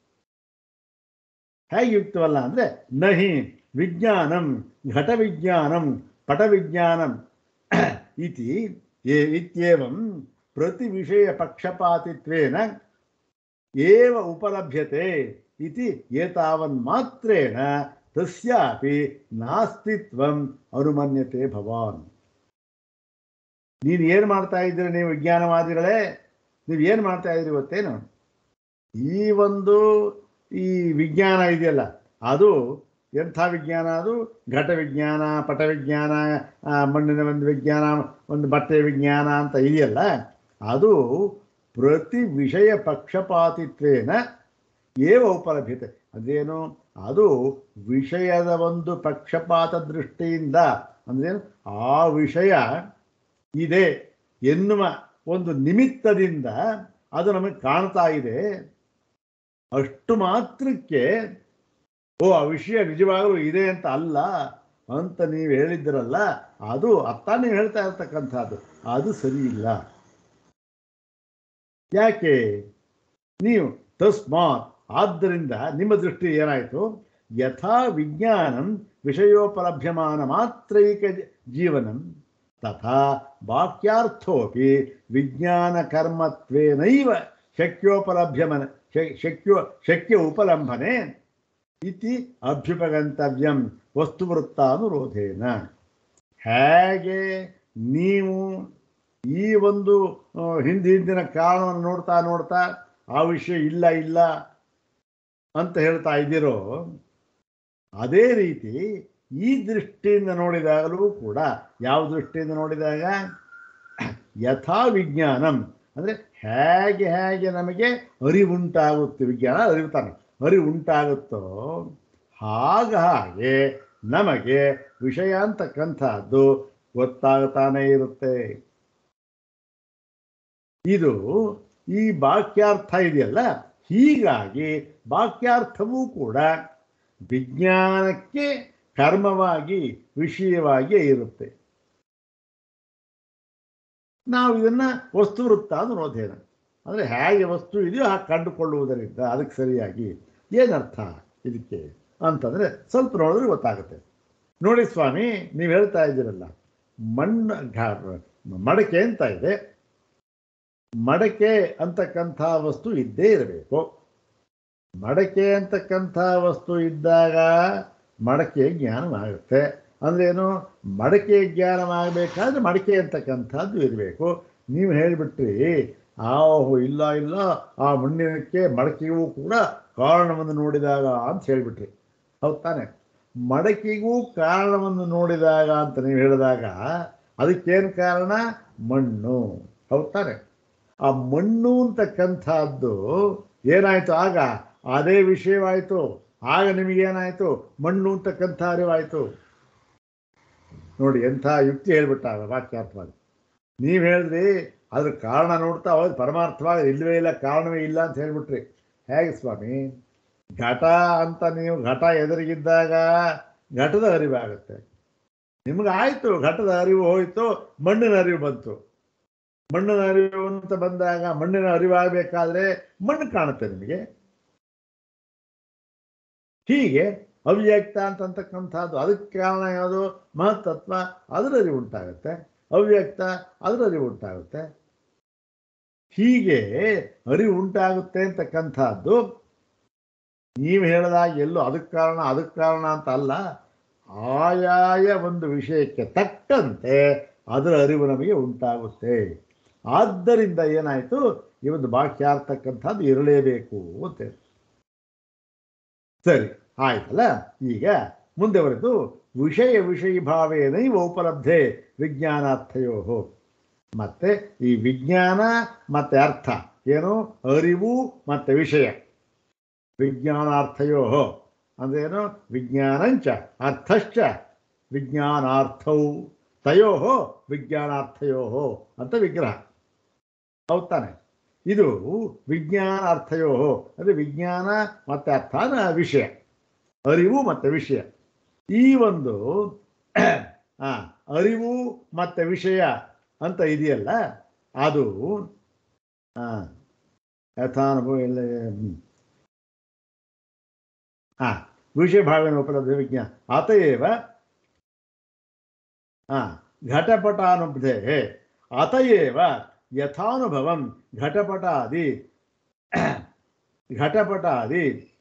ಹೇಗೆ ಯುಕ್ತವಲ್ಲ ಅಂದರೆ ನಹಿ ವಿಜ್ಞಾನಂ ಘಟ ವಿಜ್ಞಾನಂ ಪಟ ವಿಜ್ಞಾನಂ ಇತಿ ಏ- ಇತ್ಯೇವಂ ಪ್ರತಿ ವಿಷಯ ಪಕ್ಷಪಾತಿತ್ವೇನ ಏವ ಉಪಲಭ್ಯತೆ ಇತಿ ಏತಾವನ್ ಮಾತ್ರೇಣ ತಸ್ಯಾಪಿ ನಾಸ್ತಿತ್ವಂ ಅನುಮನ್ಯತೆ ಭವಾನ್ ನೀನು ಏನು ಮಾಡ್ತಾ ಇದ್ದೀರಿ ನೀವು ವಿಜ್ಞಾನವಾದಿಗಳೇ ನೀವು ಏನು ಮಾಡ್ತಾ ಇದ್ದೀರಿ ಗೊತ್ತೇನು ಈ ಒಂದು ಈ ವಿಜ್ಞಾನ ಇದೆಯಲ್ಲ ಅದು ಎಂಥ ವಿಜ್ಞಾನ ಅದು ಘಟ ವಿಜ್ಞಾನ ಪಟ ವಿಜ್ಞಾನ ಆ, ಮಣ್ಣಿನ ಒಂದು ವಿಜ್ಞಾನ ಒಂದು ಬಟ್ಟೆ ವಿಜ್ಞಾನ ಅಂತ ಇದೆಯಲ್ಲ ಅದು ಪ್ರತಿ ವಿಷಯ ಪಕ್ಷಪಾತಿತ್ವೇನ ಏವ ಉಪಲಭ್ಯತೆ ಅದೇನು ಅದು ವಿಷಯದ ಒಂದು ಪಕ್ಷಪಾತ ದೃಷ್ಟಿಯಿಂದ ಅಂದ್ರೇನು ಆ ವಿಷಯ ಇದೆ ಎನ್ನುವ ಒಂದು ನಿಮಿತ್ತದಿಂದ ಅದು ನಮಗೆ ಕಾಣ್ತಾ ಇದೆ ಅಷ್ಟು ಮಾತ್ರಕ್ಕೆ ಓ ಆ ವಿಷಯ ನಿಜವಾಗಲೂ ಇದೆ ಅಂತ ಅಲ್ಲ ಅಂತ ನೀವು ಹೇಳಿದ್ರಲ್ಲ ಅದು ಅತ್ತ ನೀವು ಹೇಳ್ತಾ ಇರ್ತಕ್ಕಂಥದ್ದು ಅದು ಸರಿ ಇಲ್ಲ ಯಾಕೆ ನೀವು ತಸ್ಮಾತ್ ಆದ್ದರಿಂದ ನಿಮ್ಮ ದೃಷ್ಟಿ ಏನಾಯಿತು ಯಥಾ ವಿಜ್ಞಾನಂ ವಿಷಯೋಪಲಭ್ಯಮಾನ ಮಾತ್ರೈಕ ಜ- ಜೀವನಂ ತಥಾ ವಾಕ್ಯಾರ್ಥೋಪಿ ವಿಜ್ಞಾನ ಕರ್ಮತ್ವೇನೈವ ಶಕ್ಯೋಪಲಭ್ಯಮನ ಶ- ಶಕ್ಯೋ ಶಕ್ಯ ಉಪಲಂಬನೆ ಇತಿ ಅಭ್ಯುಪಗಂತವ್ಯಂ ವಸ್ತುವೃತ್ತಾನುರೋಧೇನ ಹೇಗೆ ನೀವು ಈ ಒಂದು ಆ, ಹಿಂದಿ ಹಿಂದಿನ ಕಾರಣವನ್ನು ನೋಡ್ತಾ ನೋಡ್ತಾ ಆ ವಿಷಯ ಇಲ್ಲ ಇಲ್ಲ ಅಂತ ಹೇಳ್ತಾ ಇದ್ದೀರೋ ಅದೇ ರೀತಿ ಈ ದೃಷ್ಟಿಯಿಂದ ನೋಡಿದಾಗಲೂ ಕೂಡ ಯಾವ ದೃಷ್ಟಿಯಿಂದ ನೋಡಿದಾಗ ಯಥಾ ವಿಜ್ಞಾನಂ ಅಂದರೆ ಹೇಗೆ ಹೇಗೆ ನಮಗೆ ಅರಿವುಂಟಾಗುತ್ತೆ ವಿಜ್ಞಾನ ಅರಿವುತ್ತಾನೆ ಅರಿವು ಉಂಟಾಗುತ್ತೋ ಹಾಗ ಹಾಗೆ ನಮಗೆ ವಿಷಯ ಅಂತಕ್ಕಂಥದ್ದು ಗೊತ್ತಾಗ್ತಾನೇ ಇರುತ್ತೆ ಇದು ಈ ವಾಕ್ಯಾರ್ಥ ಇದೆಯಲ್ಲ ಹೀಗಾಗಿ ವಾಕ್ಯಾರ್ಥವೂ ಕೂಡ ವಿಜ್ಞಾನಕ್ಕೆ ಕರ್ಮವಾಗಿ ವಿಷಯವಾಗಿ ಇರುತ್ತೆ ನಾವು ಇದನ್ನ ವಸ್ತು ವೃತ್ತ ಅನುರೋಧೇನ ಅಂದರೆ ಹೇಗೆ ವಸ್ತು ಇದೆಯೋ ಹಾಗೆ ಕಂಡುಕೊಳ್ಳುವುದರಿಂದ ಅದಕ್ಕೆ ಸರಿಯಾಗಿ ಏನರ್ಥ ಇದಕ್ಕೆ ಅಂತಂದರೆ ಸ್ವಲ್ಪ ನೋಡಿದ್ರೆ ಗೊತ್ತಾಗುತ್ತೆ ನೋಡಿ ಸ್ವಾಮಿ ನೀವು ಹೇಳ್ತಾ ಇದ್ದೀರಲ್ಲ ಮಣ್ಣು ಘ- ಮಡಕೆ ಅಂತ ಇದೆ ಮಡಕೆ ಅಂತಕ್ಕಂಥ ವಸ್ತು ಇದ್ದೇ ಇರಬೇಕು ಮಡಕೆ ಅಂತಕ್ಕಂಥ ವಸ್ತು ಇದ್ದಾಗ ಮಡಕೆ ಜ್ಞಾನವಾಗುತ್ತೆ ಅಂದ್ರೇನು ಮಡಕೆ ಜ್ಞಾನವಾಗಬೇಕಾದ್ರೆ ಮಡಕೆ ಅಂತಕ್ಕಂಥದ್ದು ಇರಬೇಕು ನೀವು ಹೇಳಿಬಿಟ್ರಿ ಆಹೋ ಇಲ್ಲ ಇಲ್ಲ ಆ ಮಣ್ಣಿನಕ್ಕೆ ಮಡಕೆಗೂ ಕೂಡ ಕಾರಣವನ್ನು ನೋಡಿದಾಗ ಅಂತ ಹೇಳಿಬಿಟ್ರಿ ಹೌದ್ ತಾನೆ ಮಡಕೆಗೂ ಕಾರಣವನ್ನು ನೋಡಿದಾಗ ಅಂತ ನೀವು ಹೇಳಿದಾಗ ಅದಕ್ಕೇನು ಕಾರಣ ಮಣ್ಣು ಹೌದ್ ತಾನೆ ಆ ಮಣ್ಣು ಅಂತಕ್ಕಂಥದ್ದು ಏನಾಯ್ತು ಆಗ ಅದೇ ವಿಷಯವಾಯಿತು ಆಗ ನಿಮಗೇನಾಯಿತು ಮಣ್ಣು ಅಂತಕ್ಕಂಥ ಅರಿವಾಯಿತು ನೋಡಿ ಎಂಥ ಯುಕ್ತಿ ಹೇಳ್ಬಿಟ್ಟ ವಾಕ್ಯಾರ್ಥವಾಗಿ ನೀವು ಹೇಳಿದ್ರಿ ಅದ್ರ ಕಾರಣ ನೋಡ್ತಾ ಹೋದ್ ಪರಮಾರ್ಥವಾಗಿ ಇಲ್ಲವೇ ಇಲ್ಲ ಕಾರಣವೇ ಇಲ್ಲ ಅಂತ ಹೇಳ್ಬಿಟ್ರಿ ಹೇಗೆ ಸ್ವಾಮಿ ಘಟ ಅಂತ ನೀವು ಘಟ ಎದುರಿಗಿದ್ದಾಗ ಘಟದ ಅರಿವಾಗುತ್ತೆ ನಿಮ್ಗೆ ಆಯಿತು ಘಟದ ಅರಿವು ಹೋಯಿತು ಮಣ್ಣಿನ ಅರಿವು ಬಂತು ಮಣ್ಣಿನ ಅರಿವು ಅಂತ ಬಂದಾಗ ಮಣ್ಣಿನ ಅರಿವಾಗಬೇಕಾದ್ರೆ ಮಣ್ಣು ಕಾಣುತ್ತೆ ನಿಮಗೆ ಹೀಗೆ ಅವ್ಯಕ್ತ ಅಂತಕ್ಕಂಥದ್ದು ಅದಕ್ಕೆ ಕಾರಣ ಯಾವುದು ಮಹತ್ತತ್ವ ಅದರ ಅರಿವು ಉಂಟಾಗುತ್ತೆ ಅವ್ಯಕ್ತ ಅದರ ಅರಿವು ಉಂಟಾಗುತ್ತೆ ಹೀಗೆ ಅರಿವು ಉಂಟಾಗುತ್ತೆ ಅಂತಕ್ಕಂಥದ್ದು ನೀವು ಹೇಳಿದಾಗ ಎಲ್ಲೂ ಅದಕ್ಕೆ ಕಾರಣ ಅದಕ್ಕೆ ಕಾರಣ ಅಂತ ಅಲ್ಲ ಆಯಾಯ ಒಂದು ವಿಷಯಕ್ಕೆ ತಕ್ಕಂತೆ ಅದರ ಅರಿವು ನಮಗೆ ಉಂಟಾಗುತ್ತೆ ಆದ್ದರಿಂದ ಏನಾಯಿತು ಈ ಒಂದು ಬಾಹ್ಯಾರ್ತಕ್ಕಂಥದ್ದು ಇರಲೇಬೇಕು ಅಂತ ಹೇಳಿ. ಸರಿ ಆಯ್ತಲ್ಲ ಈಗ ಮುಂದೆ ಬರೆದು ವಿಷಯ ವಿಷಯ ಭಾವೇನೈವ ಉಪಲಬ್ಧೆ ವಿಜ್ಞಾನಾರ್ಥಯೋ ಮತ್ತೆ ಈ ವಿಜ್ಞಾನ ಮತ್ತೆ ಅರ್ಥ ಏನು ಅರಿವು ಮತ್ತೆ ವಿಷಯ ವಿಜ್ಞಾನಾರ್ಥಯೋ ಅಂದ್ರೇನು ವಿಜ್ಞಾನಂಚ ಅರ್ಥಶ್ಚ ವಿಜ್ಞಾನಾರ್ಥೌ ತಯೋ ವಿಜ್ಞಾನಾರ್ಥಯೋ ಅಂತ ವಿಗ್ರಹ ಹೌದ್ ತಾನೆ ಇದು ವಿಜ್ಞಾನಾರ್ಥಯೋ ಅಂದರೆ ವಿಜ್ಞಾನ ಮತ್ತು ಅರ್ಥ ಅಂದ್ರೆ ವಿಷಯ ಅರಿವು ಮತ್ತು ವಿಷಯ ಈ ಒಂದು ಆ, ಅರಿವು ಮತ್ತು ವಿಷಯ ಅಂತ ಇದೆಯಲ್ಲ ಅದು ಆ, ಯಥಾನುಭವ ಎಲ್ಲ ಹ್ಮ್. ಆ ವಿಷಯ ಭಾವೇನ ಉಪಲಬ್ಧ ವಿಜ್ಞಾನ ಅತಏವ ಆ ಘಟಪಟಾನುಬ್ಧೆ ಅತಏವ ಯಥಾನುಭವಂ ಘಟಪಟಾದಿ ಘಟಪಟಾದಿ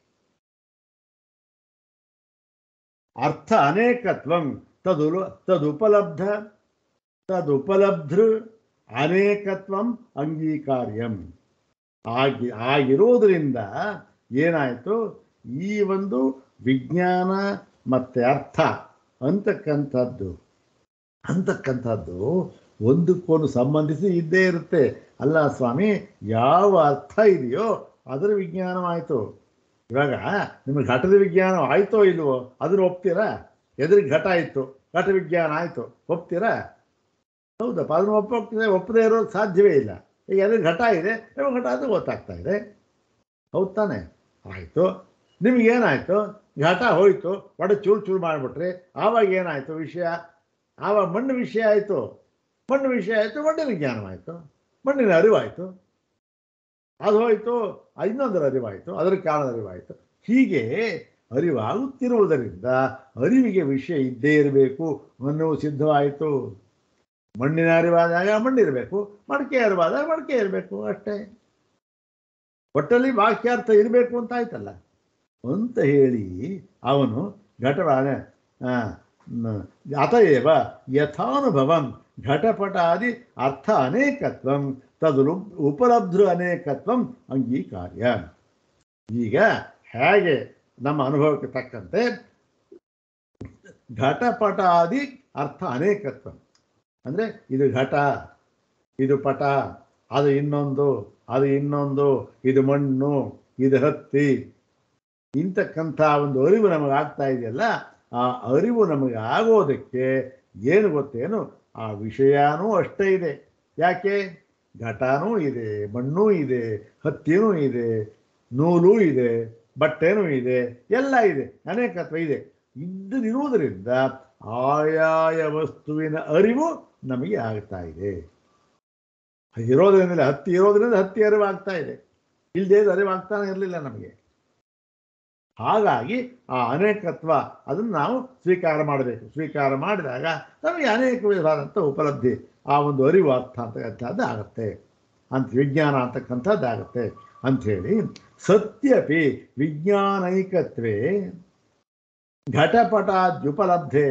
ಅರ್ಥ ಅನೇಕತ್ವಂ ತದು ತದುಪಲಬ್ಧ ತದುಪಲಬ್ಧೃ ಅನೇಕತ್ವಂ ಅಂಗೀಕಾರ್ಯಂ ಆಗಿ ಆಗಿರೋದ್ರಿಂದ ಏನಾಯಿತು ಈ ಒಂದು ವಿಜ್ಞಾನ ಮತ್ತು ಅರ್ಥ ಅಂತಕ್ಕಂಥದ್ದು ಅಂತಕ್ಕಂಥದ್ದು ಒಂದಕ್ಕೊಂದು ಸಂಬಂಧಿಸಿ ಇದ್ದೇ ಇರುತ್ತೆ ಅಲ್ಲ ಸ್ವಾಮಿ ಯಾವ ಅರ್ಥ ಇದೆಯೋ ಅದರ ವಿಜ್ಞಾನವಾಯಿತು ಇವಾಗ ನಿಮಗೆ ಘಟದ ವಿಜ್ಞಾನ ಆಯ್ತೋ ಇಲ್ವೋ ಅದನ್ನು ಒಪ್ತೀರಾ ಎದುರಿಗೆ ಘಟ ಇತ್ತು ಘಟ ವಿಜ್ಞಾನ ಆಯಿತು ಒಪ್ತೀರಾ ಹೌದಪ್ಪ ಅದನ್ನು ಒಪ್ಪೋಗ್ತದೆ ಒಪ್ಪದೇ ಇರೋದು ಸಾಧ್ಯವೇ ಇಲ್ಲ ಈಗ ಎದುರು ಘಟ ಇದೆ ಯಾವ ಘಟ ಅದು ಗೊತ್ತಾಗ್ತಾ ಇದೆ ಹೌದು ತಾನೆ ಆಯಿತು ನಿಮಗೇನಾಯಿತು ಘಟ ಹೋಯಿತು ಒಡೆ ಚೂರು ಚೂರು ಮಾಡಿಬಿಟ್ರಿ ಆವಾಗ ಏನಾಯಿತು ವಿಷಯ ಆವಾಗ ಮಣ್ಣು ವಿಷಯ ಆಯಿತು ಮಣ್ಣು ವಿಷಯ ಆಯಿತು ಮಣ್ಣಿನ ಜ್ಞಾನವಾಯಿತು ಮಣ್ಣಿನ ಅರಿವಾಯಿತು ಅದು ಹೋಯಿತು ಇನ್ನೊಂದರ ಅರಿವಾಯಿತು ಅದರ ಕಾರಣದ ಅರಿವಾಯಿತು ಹೀಗೆ ಅರಿವಾಗುತ್ತಿರುವುದರಿಂದ ಅರಿವಿಗೆ ವಿಷಯ ಇದ್ದೇ ಇರಬೇಕು ಮಣ್ಣು ಸಿದ್ಧವಾಯಿತು ಮಣ್ಣಿನ ಅರಿವಾದಾಗ ಮಣ್ಣಿರಬೇಕು ಮಡಿಕೆ ಅರಿವಾದಾಗ ಮಡಿಕೆ ಇರಬೇಕು ಅಷ್ಟೇ ಒಟ್ಟಲ್ಲಿ ವಾಕ್ಯಾರ್ಥ ಇರಬೇಕು ಅಂತ ಆಯ್ತಲ್ಲ ಅಂತ ಹೇಳಿ ಅವನು ಘಟವಾದ ಅತಏವ ಯಥಾನುಭವಂ ಘಟಪಟಾದಿ ಅರ್ಥ ಅನೇಕತ್ವಂ ತದು ಉಪಲಬ್ಧೃ ಅನೇಕತ್ವಂ ಅಂಗೀಕಾರ್ಯ ಈಗ ಹೇಗೆ ನಮ್ಮ ಅನುಭವಕ್ಕೆ ತಕ್ಕಂತೆ ಘಟಪಟಾದಿ ಅರ್ಥ ಅನೇಕತ್ವ ಅಂದರೆ ಇದು ಘಟ ಇದು ಪಟ ಅದು ಇನ್ನೊಂದು ಅದು ಇನ್ನೊಂದು ಇದು ಮಣ್ಣು ಇದು ಹತ್ತಿ ಇಂತಕ್ಕಂಥ ಒಂದು ಅರಿವು ನಮಗೆ ಆಗ್ತಾ ಇದೆಯಲ್ಲ ಆ ಅರಿವು ನಮಗೆ ಆಗೋದಕ್ಕೆ ಏನು ಗೊತ್ತೇನು ಆ ವಿಷಯನೂ ಅಷ್ಟೇ ಇದೆ ಯಾಕೆ ಘಟನೂ ಇದೆ ಮಣ್ಣೂ ಇದೆ ಹತ್ತಿನೂ ಇದೆ ನೂಲು ಇದೆ ಬಟ್ಟೆನೂ ಇದೆ ಎಲ್ಲ ಇದೆ ಅನೇಕತ್ವ ಇದೆ ಇದ್ದದಿರುವುದರಿಂದ ಆಯಾಯ ವಸ್ತುವಿನ ಅರಿವು ನಮಗೆ ಆಗ್ತಾ ಇದೆ ಇರೋದ್ರಿಂದ ಹತ್ತಿ ಇರೋದ್ರಿಂದ ಹತ್ತಿ ಅರಿವು ಆಗ್ತಾ ಇದೆ ಇಲ್ಲದೇ ಅರಿವಾಗ್ತಾನೆ ಇರಲಿಲ್ಲ ನಮಗೆ ಹಾಗಾಗಿ ಆ ಅನೇಕತ್ವ ಅದನ್ನು ನಾವು ಸ್ವೀಕಾರ ಮಾಡಬೇಕು ಸ್ವೀಕಾರ ಮಾಡಿದಾಗ ನಮಗೆ ಅನೇಕ ವಿಧವಾದಂಥ ಉಪಲಬ್ಧಿ ಆ ಒಂದು ಅರಿವು ಅರ್ಥ ಅಂತಕ್ಕಂಥದ್ದು ಆಗುತ್ತೆ ಅಂತ ವಿಜ್ಞಾನ ಅಂತಕ್ಕಂಥದ್ದು ಆಗುತ್ತೆ ಅಂಥೇಳಿ ಸತ್ಯಪಿ ವಿಜ್ಞಾನೈಕತ್ವೇ ಘಟಪಟಾದ್ಯುಪಲಬ್ಧೇ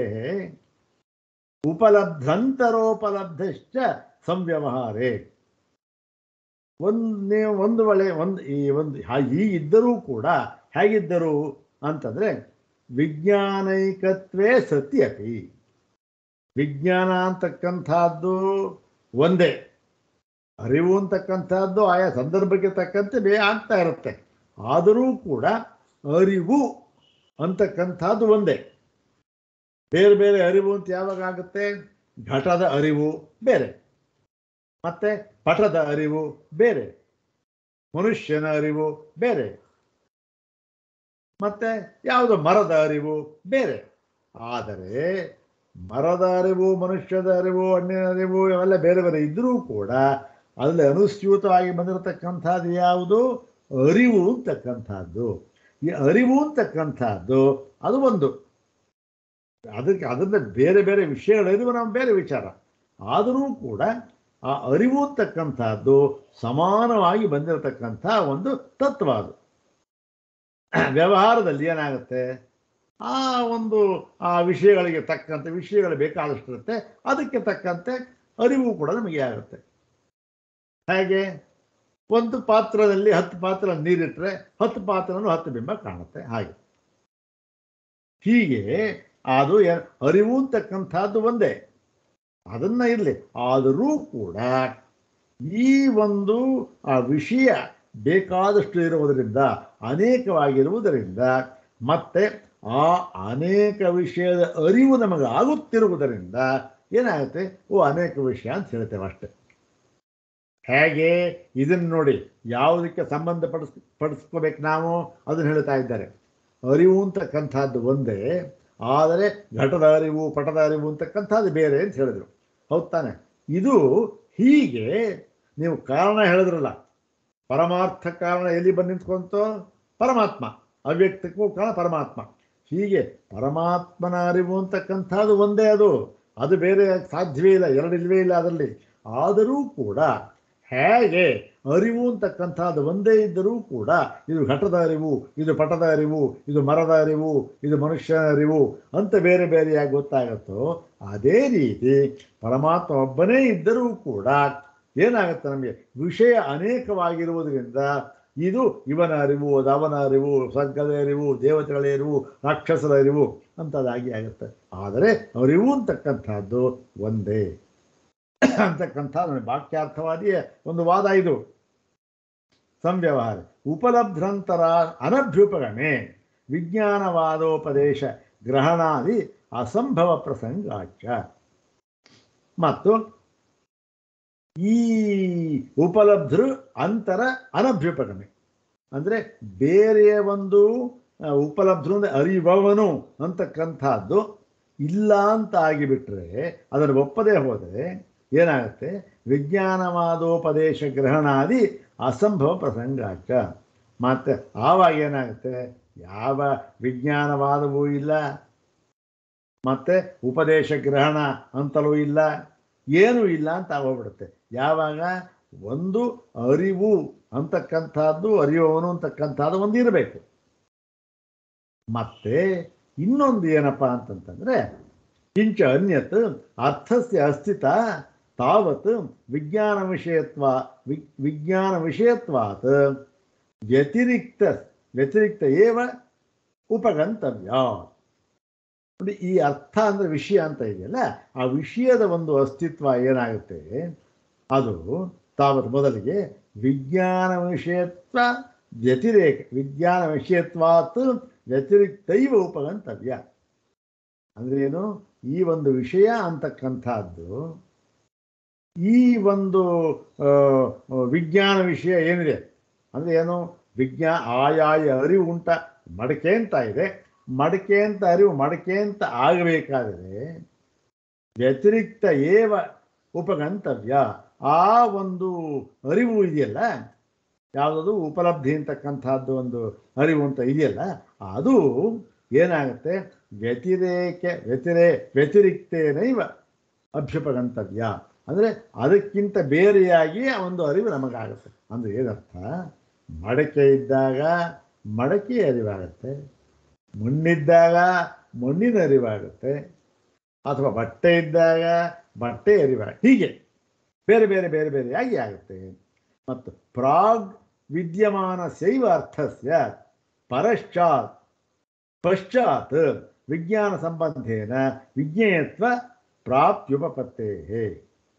ಉಪಲಬ್ಧಂತರೋಪಲಬ್ಧಶ್ಚ ಸಂವ್ಯವಹಾರೇ ಒಂದು ನೀವು ಒಂದು ವೇಳೆ ಒಂದು ಈ ಒಂದು ಹೀಗಿದ್ದರೂ ಕೂಡ ಹೇಗಿದ್ದರು ಅಂತಂದರೆ ವಿಜ್ಞಾನೈಕತ್ವೇ ಸತ್ಯಪಿ ವಿಜ್ಞಾನ ಅಂತಕ್ಕಂಥದ್ದು ಒಂದೇ ಅರಿವು ಅಂತಕ್ಕಂಥದ್ದು ಆಯಾ ಸಂದರ್ಭಕ್ಕೆ ತಕ್ಕಂತೆ ಬೇ ಆಗ್ತಾ ಇರುತ್ತೆ ಆದರೂ ಕೂಡ ಅರಿವು ಅಂತಕ್ಕಂಥದ್ದು ಒಂದೇ ಬೇರೆ ಬೇರೆ ಅರಿವು ಅಂತ ಯಾವಾಗ ಆಗುತ್ತೆ ಘಟದ ಅರಿವು ಬೇರೆ ಮತ್ತೆ ಪಟದ ಅರಿವು ಬೇರೆ ಮನುಷ್ಯನ ಅರಿವು ಬೇರೆ ಮತ್ತೆ ಯಾವುದು ಮರದ ಅರಿವು ಬೇರೆ ಆದರೆ ಮರದ ಅರಿವು ಮನುಷ್ಯದ ಅರಿವು ಹಣ್ಣಿನ ಅರಿವು ಇವೆಲ್ಲ ಬೇರೆ ಬೇರೆ ಇದ್ದರೂ ಕೂಡ ಅಲ್ಲಿ ಅನುಸ್ಯೂತವಾಗಿ ಬಂದಿರತಕ್ಕಂಥದ್ದು ಯಾವುದು ಅರಿವು ಅಂತಕ್ಕಂಥದ್ದು ಈ ಅರಿವು ಅಂತಕ್ಕಂಥದ್ದು ಅದು ಒಂದು ಅದಕ್ಕೆ ಅದರಿಂದ ಬೇರೆ ಬೇರೆ ವಿಷಯಗಳ ಅರಿವು ನಮ್ಮ ಬೇರೆ ವಿಚಾರ ಆದರೂ ಕೂಡ ಆ ಅರಿವು ಅಂತಕ್ಕಂಥದ್ದು ಸಮಾನವಾಗಿ ಬಂದಿರತಕ್ಕಂಥ ಒಂದು ತತ್ವ ಅದು ವ್ಯವಹಾರದಲ್ಲಿ ಏನಾಗುತ್ತೆ ಆ ಒಂದು ಆ ವಿಷಯಗಳಿಗೆ ತಕ್ಕಂತೆ ವಿಷಯಗಳು ಬೇಕಾದಷ್ಟಿರುತ್ತೆ ಅದಕ್ಕೆ ತಕ್ಕಂತೆ ಅರಿವು ಕೂಡ ನಮಗೆ ಆಗುತ್ತೆ ಹೇಗೆ ಒಂದು ಪಾತ್ರದಲ್ಲಿ ಹತ್ತು ಪಾತ್ರ ನೀರಿಟ್ಟರೆ ಹತ್ತು ಪಾತ್ರನೂ ಹತ್ತು ಬಿಂಬ ಕಾಣುತ್ತೆ ಹಾಗೆ ಹೀಗೆ ಅದು ಏನ್- ಅರಿವು ಅಂತಕ್ಕಂಥದ್ದು ಒಂದೇ ಅದನ್ನ ಇರಲಿ ಆದರೂ ಕೂಡ ಈ ಒಂದು ಆ ವಿಷಯ ಬೇಕಾದಷ್ಟು ಇರುವುದರಿಂದ ಅನೇಕವಾಗಿರುವುದರಿಂದ ಮತ್ತೆ ಆ ಅನೇಕ ವಿಷಯದ ಅರಿವು ನಮಗೆ ಆಗುತ್ತಿರುವುದರಿಂದ ಏನಾಗುತ್ತೆ ಓ ಅನೇಕ ವಿಷಯ ಅಂತ ಹೇಳ್ತೇವೆ ಅಷ್ಟೆ ಹೇಗೆ ಇದನ್ನು ನೋಡಿ ಯಾವುದಕ್ಕೆ ಸಂಬಂಧ ಪಡಿಸ್ ಪಡಿಸ್ಕೋಬೇಕು ನಾವು ಅದನ್ನು ಹೇಳ್ತಾ ಇದ್ದಾರೆ ಅರಿವು ಅಂತಕ್ಕಂಥದ್ದು ಒಂದೇ ಆದರೆ ಘಟದ ಅರಿವು ಪಟದ ಅರಿವು ಅಂತಕ್ಕಂಥದ್ದು ಬೇರೆ ಅಂತ ಹೇಳಿದ್ರು ಹೌದ್ ತಾನೆ ಇದು ಹೀಗೆ ನೀವು ಕಾರಣ ಹೇಳಿದ್ರಲ್ಲ ಪರಮಾರ್ಥ ಕಾರಣ ಎಲ್ಲಿ ಬಂದು ನಿಂತ್ಕೊಂತೋ ಪರಮಾತ್ಮ ಅವ್ಯಕ್ತಕ್ಕೂ ಕಾರಣ ಪರಮಾತ್ಮ ಹೀಗೆ ಪರಮಾತ್ಮನ ಅರಿವು ಅಂತಕ್ಕಂಥದ್ದು ಒಂದೇ ಅದು ಅದು ಬೇರೆ ಸಾಧ್ಯವೇ ಇಲ್ಲ ಎರಡಿಲ್ವೇ ಇಲ್ಲ ಅದರಲ್ಲಿ ಆದರೂ ಕೂಡ ಹೇಗೆ ಅರಿವು ಅಂತಕ್ಕಂಥದ್ದು ಒಂದೇ ಇದ್ದರೂ ಕೂಡ ಇದು ಘಟದ ಅರಿವು ಇದು ಪಟದ ಅರಿವು ಇದು ಮರದ ಅರಿವು ಇದು ಮನುಷ್ಯನ ಅರಿವು ಅಂತ ಬೇರೆ ಬೇರೆಯಾಗಿ ಗೊತ್ತಾಗುತ್ತೋ ಅದೇ ರೀತಿ ಪರಮಾತ್ಮ ಒಬ್ಬನೇ ಇದ್ದರೂ ಕೂಡ ಏನಾಗುತ್ತೆ ನಮಗೆ ವಿಷಯ ಅನೇಕವಾಗಿರುವುದರಿಂದ ಇದು ಇವನ ಅರಿವು ಅದು ಅವನ ಅರಿವು ಸ್ವರ್ಗದ ಅರಿವು ದೇವತೆಗಳ ಅರಿವು ರಾಕ್ಷಸರ ಅರಿವು ಅಂತದಾಗಿ ಆಗುತ್ತೆ ಆದರೆ ಅರಿವು ಅಂತಕ್ಕಂಥದ್ದು ಒಂದೇ ಅಂತಕ್ಕಂಥ ನನ್ನ ವಾಕ್ಯಾರ್ಥವಾದಿಯ ಒಂದು ವಾದ ಇದು ಸಂವ್ಯವಹಾರ ಉಪಲಬ್ಧಂತರ ಅನಭ್ಯುಪಗಮೆ ವಿಜ್ಞಾನವಾದೋಪದೇಶ ಗ್ರಹಣಾದಿ ಅಸಂಭವ ಪ್ರಸಂಗಾಚ ಮತ್ತು ಈ ಉಪಲಬ್ಧರು ಅಂತರ ಅನಭ್ಯುಪಗಮೆ ಅಂದರೆ ಬೇರೆಯ ಒಂದು ಆ, ಉಪಲಬ್ಧರು ಅಂದರೆ ಅರಿವವನು ಅಂತಕ್ಕಂಥದ್ದು ಇಲ್ಲ ಅಂತ ಆಗಿಬಿಟ್ರೆ ಅದನ್ನು ಒಪ್ಪದೇ ಹೋದರೆ ಏನಾಗುತ್ತೆ ವಿಜ್ಞಾನವಾದೋಪದೇಶ ಗ್ರಹಣಾದಿ ಅಸಂಭವ ಪ್ರಸಂಗಾಚ ಮತ್ತು ಆವಾಗ ಏನಾಗುತ್ತೆ ಯಾವ ವಿಜ್ಞಾನವಾದವೂ ಇಲ್ಲ ಮತ್ತೆ ಉಪದೇಶ ಗ್ರಹಣ ಅಂತಲೂ ಇಲ್ಲ ಏನೂ ಇಲ್ಲ ಅಂತ ಆಗೋಗ್ಬಿಡುತ್ತೆ ಯಾವಾಗ ಒಂದು ಅರಿವು ಅಂತಕ್ಕಂಥದ್ದು ಅರಿಯುವವನು ಅಂತಕ್ಕಂಥದ್ದು ಒಂದು ಇರಬೇಕು ಮತ್ತೆ ಇನ್ನೊಂದು ಏನಪ್ಪ ಅಂತಂತಂದ್ರೆ ಕಿಂಚ ಅನ್ಯತ್ ಅರ್ಥಸ್ಯ ಅಸ್ಥಿತ ತಾವತ್ ವಿಜ್ಞಾನ ವಿಷಯತ್ವ ವಿ- ವಿಜ್ಞಾನ ವಿಷಯತ್ವಾತ್ ವ್ಯತಿರಿಕ್ತ ವ್ಯತಿರಿಕ್ತ ಏವ ಉಪಗಂತವ್ಯ ನೋಡಿ ಈ ಅರ್ಥ ಅಂದ್ರೆ ವಿಷಯ ಅಂತ ಇದೆಯಲ್ಲ ಆ ವಿಷಯದ ಒಂದು ಅಸ್ತಿತ್ವ ಏನಾಗುತ್ತೆ ಅದು ತಾವತ್ ಮೊದಲಿಗೆ ವಿಜ್ಞಾನ ವಿಷಯತ್ವ ವ್ಯತಿರೇಕ ವಿಜ್ಞಾನ ವಿಷಯತ್ವಾತ್ ವ್ಯತಿರಿಕ್ತೈವ ಉಪಗಂತವ್ಯ ಅಂದ್ರೆ ಏನು ಈ ಒಂದು ವಿಷಯ ಅಂತಕ್ಕಂಥದ್ದು ಈ ಒಂದು ಆ, ವಿಜ್ಞಾನ ವಿಷಯ ಏನಿದೆ ಅಂದ್ರೆ ಏನು ವಿಜ್ಞಾ ಆಯಾಯ ಅರಿವು ಉಂಟ ಮಡಕೆ ಅಂತ ಇದೆ ಮಡಕೆ ಅಂತ ಅರಿವು ಮಡಕೆ ಅಂತ ಆಗಬೇಕಾದರೆ ವ್ಯತಿರಿಕ್ತ ಏವ ಉಪಗಂತವ್ಯ ಆ ಒಂದು ಅರಿವು ಇದೆಯಲ್ಲ ಯಾವುದದು ಉಪಲಬ್ಧಿ ಅಂತಕ್ಕಂಥದ್ದು ಒಂದು ಅರಿವು ಅಂತ ಇದೆಯಲ್ಲ ಅದು ಏನಾಗುತ್ತೆ ವ್ಯತಿರೇಕ ವ್ಯತಿರೇ ವ್ಯತಿರಿಕ್ತೇನೈವ ಅಭ್ಯುಪಗಂತವ್ಯ ಅಂದರೆ ಅದಕ್ಕಿಂತ ಬೇರೆಯಾಗಿ ಆ ಒಂದು ಅರಿವು ನಮಗಾಗುತ್ತೆ ಅಂದರೆ ಏನರ್ಥ ಮಡಕೆ ಇದ್ದಾಗ ಮಡಕೆ ಅರಿವಾಗುತ್ತೆ ಮಣ್ಣಿದ್ದಾಗ ಮಣ್ಣಿನ ಅರಿವಾಗುತ್ತೆ ಅಥವಾ ಬಟ್ಟೆ ಇದ್ದಾಗ ಬಟ್ಟೆ ಅರಿವಾಗ ಹೀಗೆ ಬೇರೆ ಬೇರೆ ಬೇರೆ ಬೇರೆಯಾಗಿ ಆಗುತ್ತೆ ಮತ್ತು ಪ್ರಾಗ್ ವಿದ್ಯಮಾನ ಶೈವ ಅರ್ಥಸ್ಯ ಪರಶ್ಚಾತ್ ಪಶ್ಚಾತ್ ವಿಜ್ಞಾನ ಸಂಬಂಧೇನ ವಿಜ್ಞೇಯತ್ವ ಪ್ರಾಪ್ತ್ಯುಪಪತ್ತೇ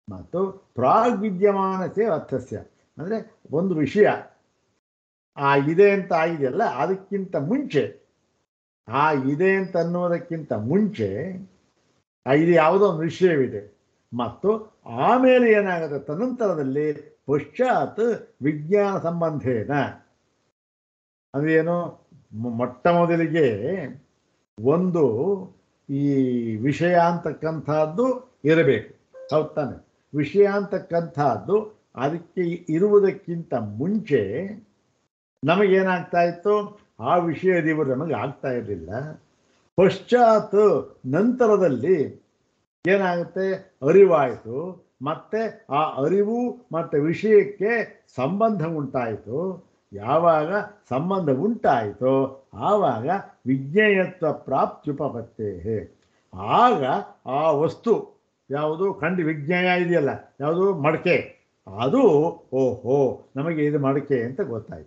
ಮತ್ತು ಪ್ರಾಗ್ವಿದ್ಯಮಾನತೆ ಅರ್ಥಸ್ಯ ಅಂದರೆ ಒಂದು ವಿಷಯ ಆ ಇದೆ ಅಂತ ಆಗಿದೆಯಲ್ಲ ಅದಕ್ಕಿಂತ ಮುಂಚೆ ಆ ಇದೆ ಅಂತ ಅನ್ನೋದಕ್ಕಿಂತ ಮುಂಚೆ ಆ ಇದು ಯಾವುದೋ ಒಂದು ವಿಷಯವಿದೆ ಮತ್ತು ಆಮೇಲೆ ಏನಾಗುತ್ತೆ ತದನಂತರದಲ್ಲಿ ಪಶ್ಚಾತ್ ವಿಜ್ಞಾನ ಸಂಬಂಧೇನ ಅದೇನು ಮೊ- ಮೊಟ್ಟ ಮೊದಲಿಗೆ ಒಂದು ಈ ವಿಷಯ ಅಂತಕ್ಕಂಥದ್ದು ಇರಬೇಕು ಹೌದ್ ತಾನೆ ವಿಷಯ ಅಂತಕ್ಕಂಥದ್ದು ಅದಕ್ಕೆ ಇರುವುದಕ್ಕಿಂತ ಮುಂಚೆ ನಮಗೇನಾಗ್ತಾ ಇತ್ತು ಆ ವಿಷಯದಿವರು ನಮಗೆ ಆಗ್ತಾ ಇರಲಿಲ್ಲ ಪಶ್ಚಾತ್ ನಂತರದಲ್ಲಿ ಏನಾಗುತ್ತೆ ಅರಿವಾಯಿತು ಮತ್ತೆ ಆ ಅರಿವು ಮತ್ತು ವಿಷಯಕ್ಕೆ ಸಂಬಂಧ ಉಂಟಾಯಿತು ಯಾವಾಗ ಸಂಬಂಧ ಉಂಟಾಯಿತೋ ಆವಾಗ ವಿಜ್ಞೇಯತ್ವ ಪ್ರಾಪ್ತ್ಯುಪಪತ್ತೇ ಆಗ ಆ ವಸ್ತು ಯಾವುದು ಖಂಡಿ ವಿಜ್ಞೇಯ ಇದೆಯಲ್ಲ ಯಾವುದು ಮಡಕೆ ಅದು ಓಹೋ ನಮಗೆ ಇದು ಮಡಕೆ ಅಂತ ಗೊತ್ತಾಯ್ತು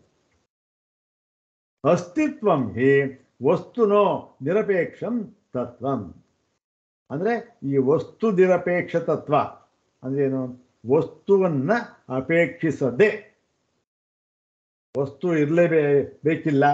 ಅಸ್ತಿತ್ವಂ ಹಿ ವಸ್ತುನೋ ನಿರಪೇಕ್ಷಂ ತತ್ವಂ ಅಂದರೆ ಈ ವಸ್ತು ನಿರಪೇಕ್ಷ ತತ್ವ ಅಂದ್ರೇನು ವಸ್ತುವನ್ನ ಅಪೇಕ್ಷಿಸದೆ ವಸ್ತು ಇರಲೇಬೇ ಬೇಕಿಲ್ಲ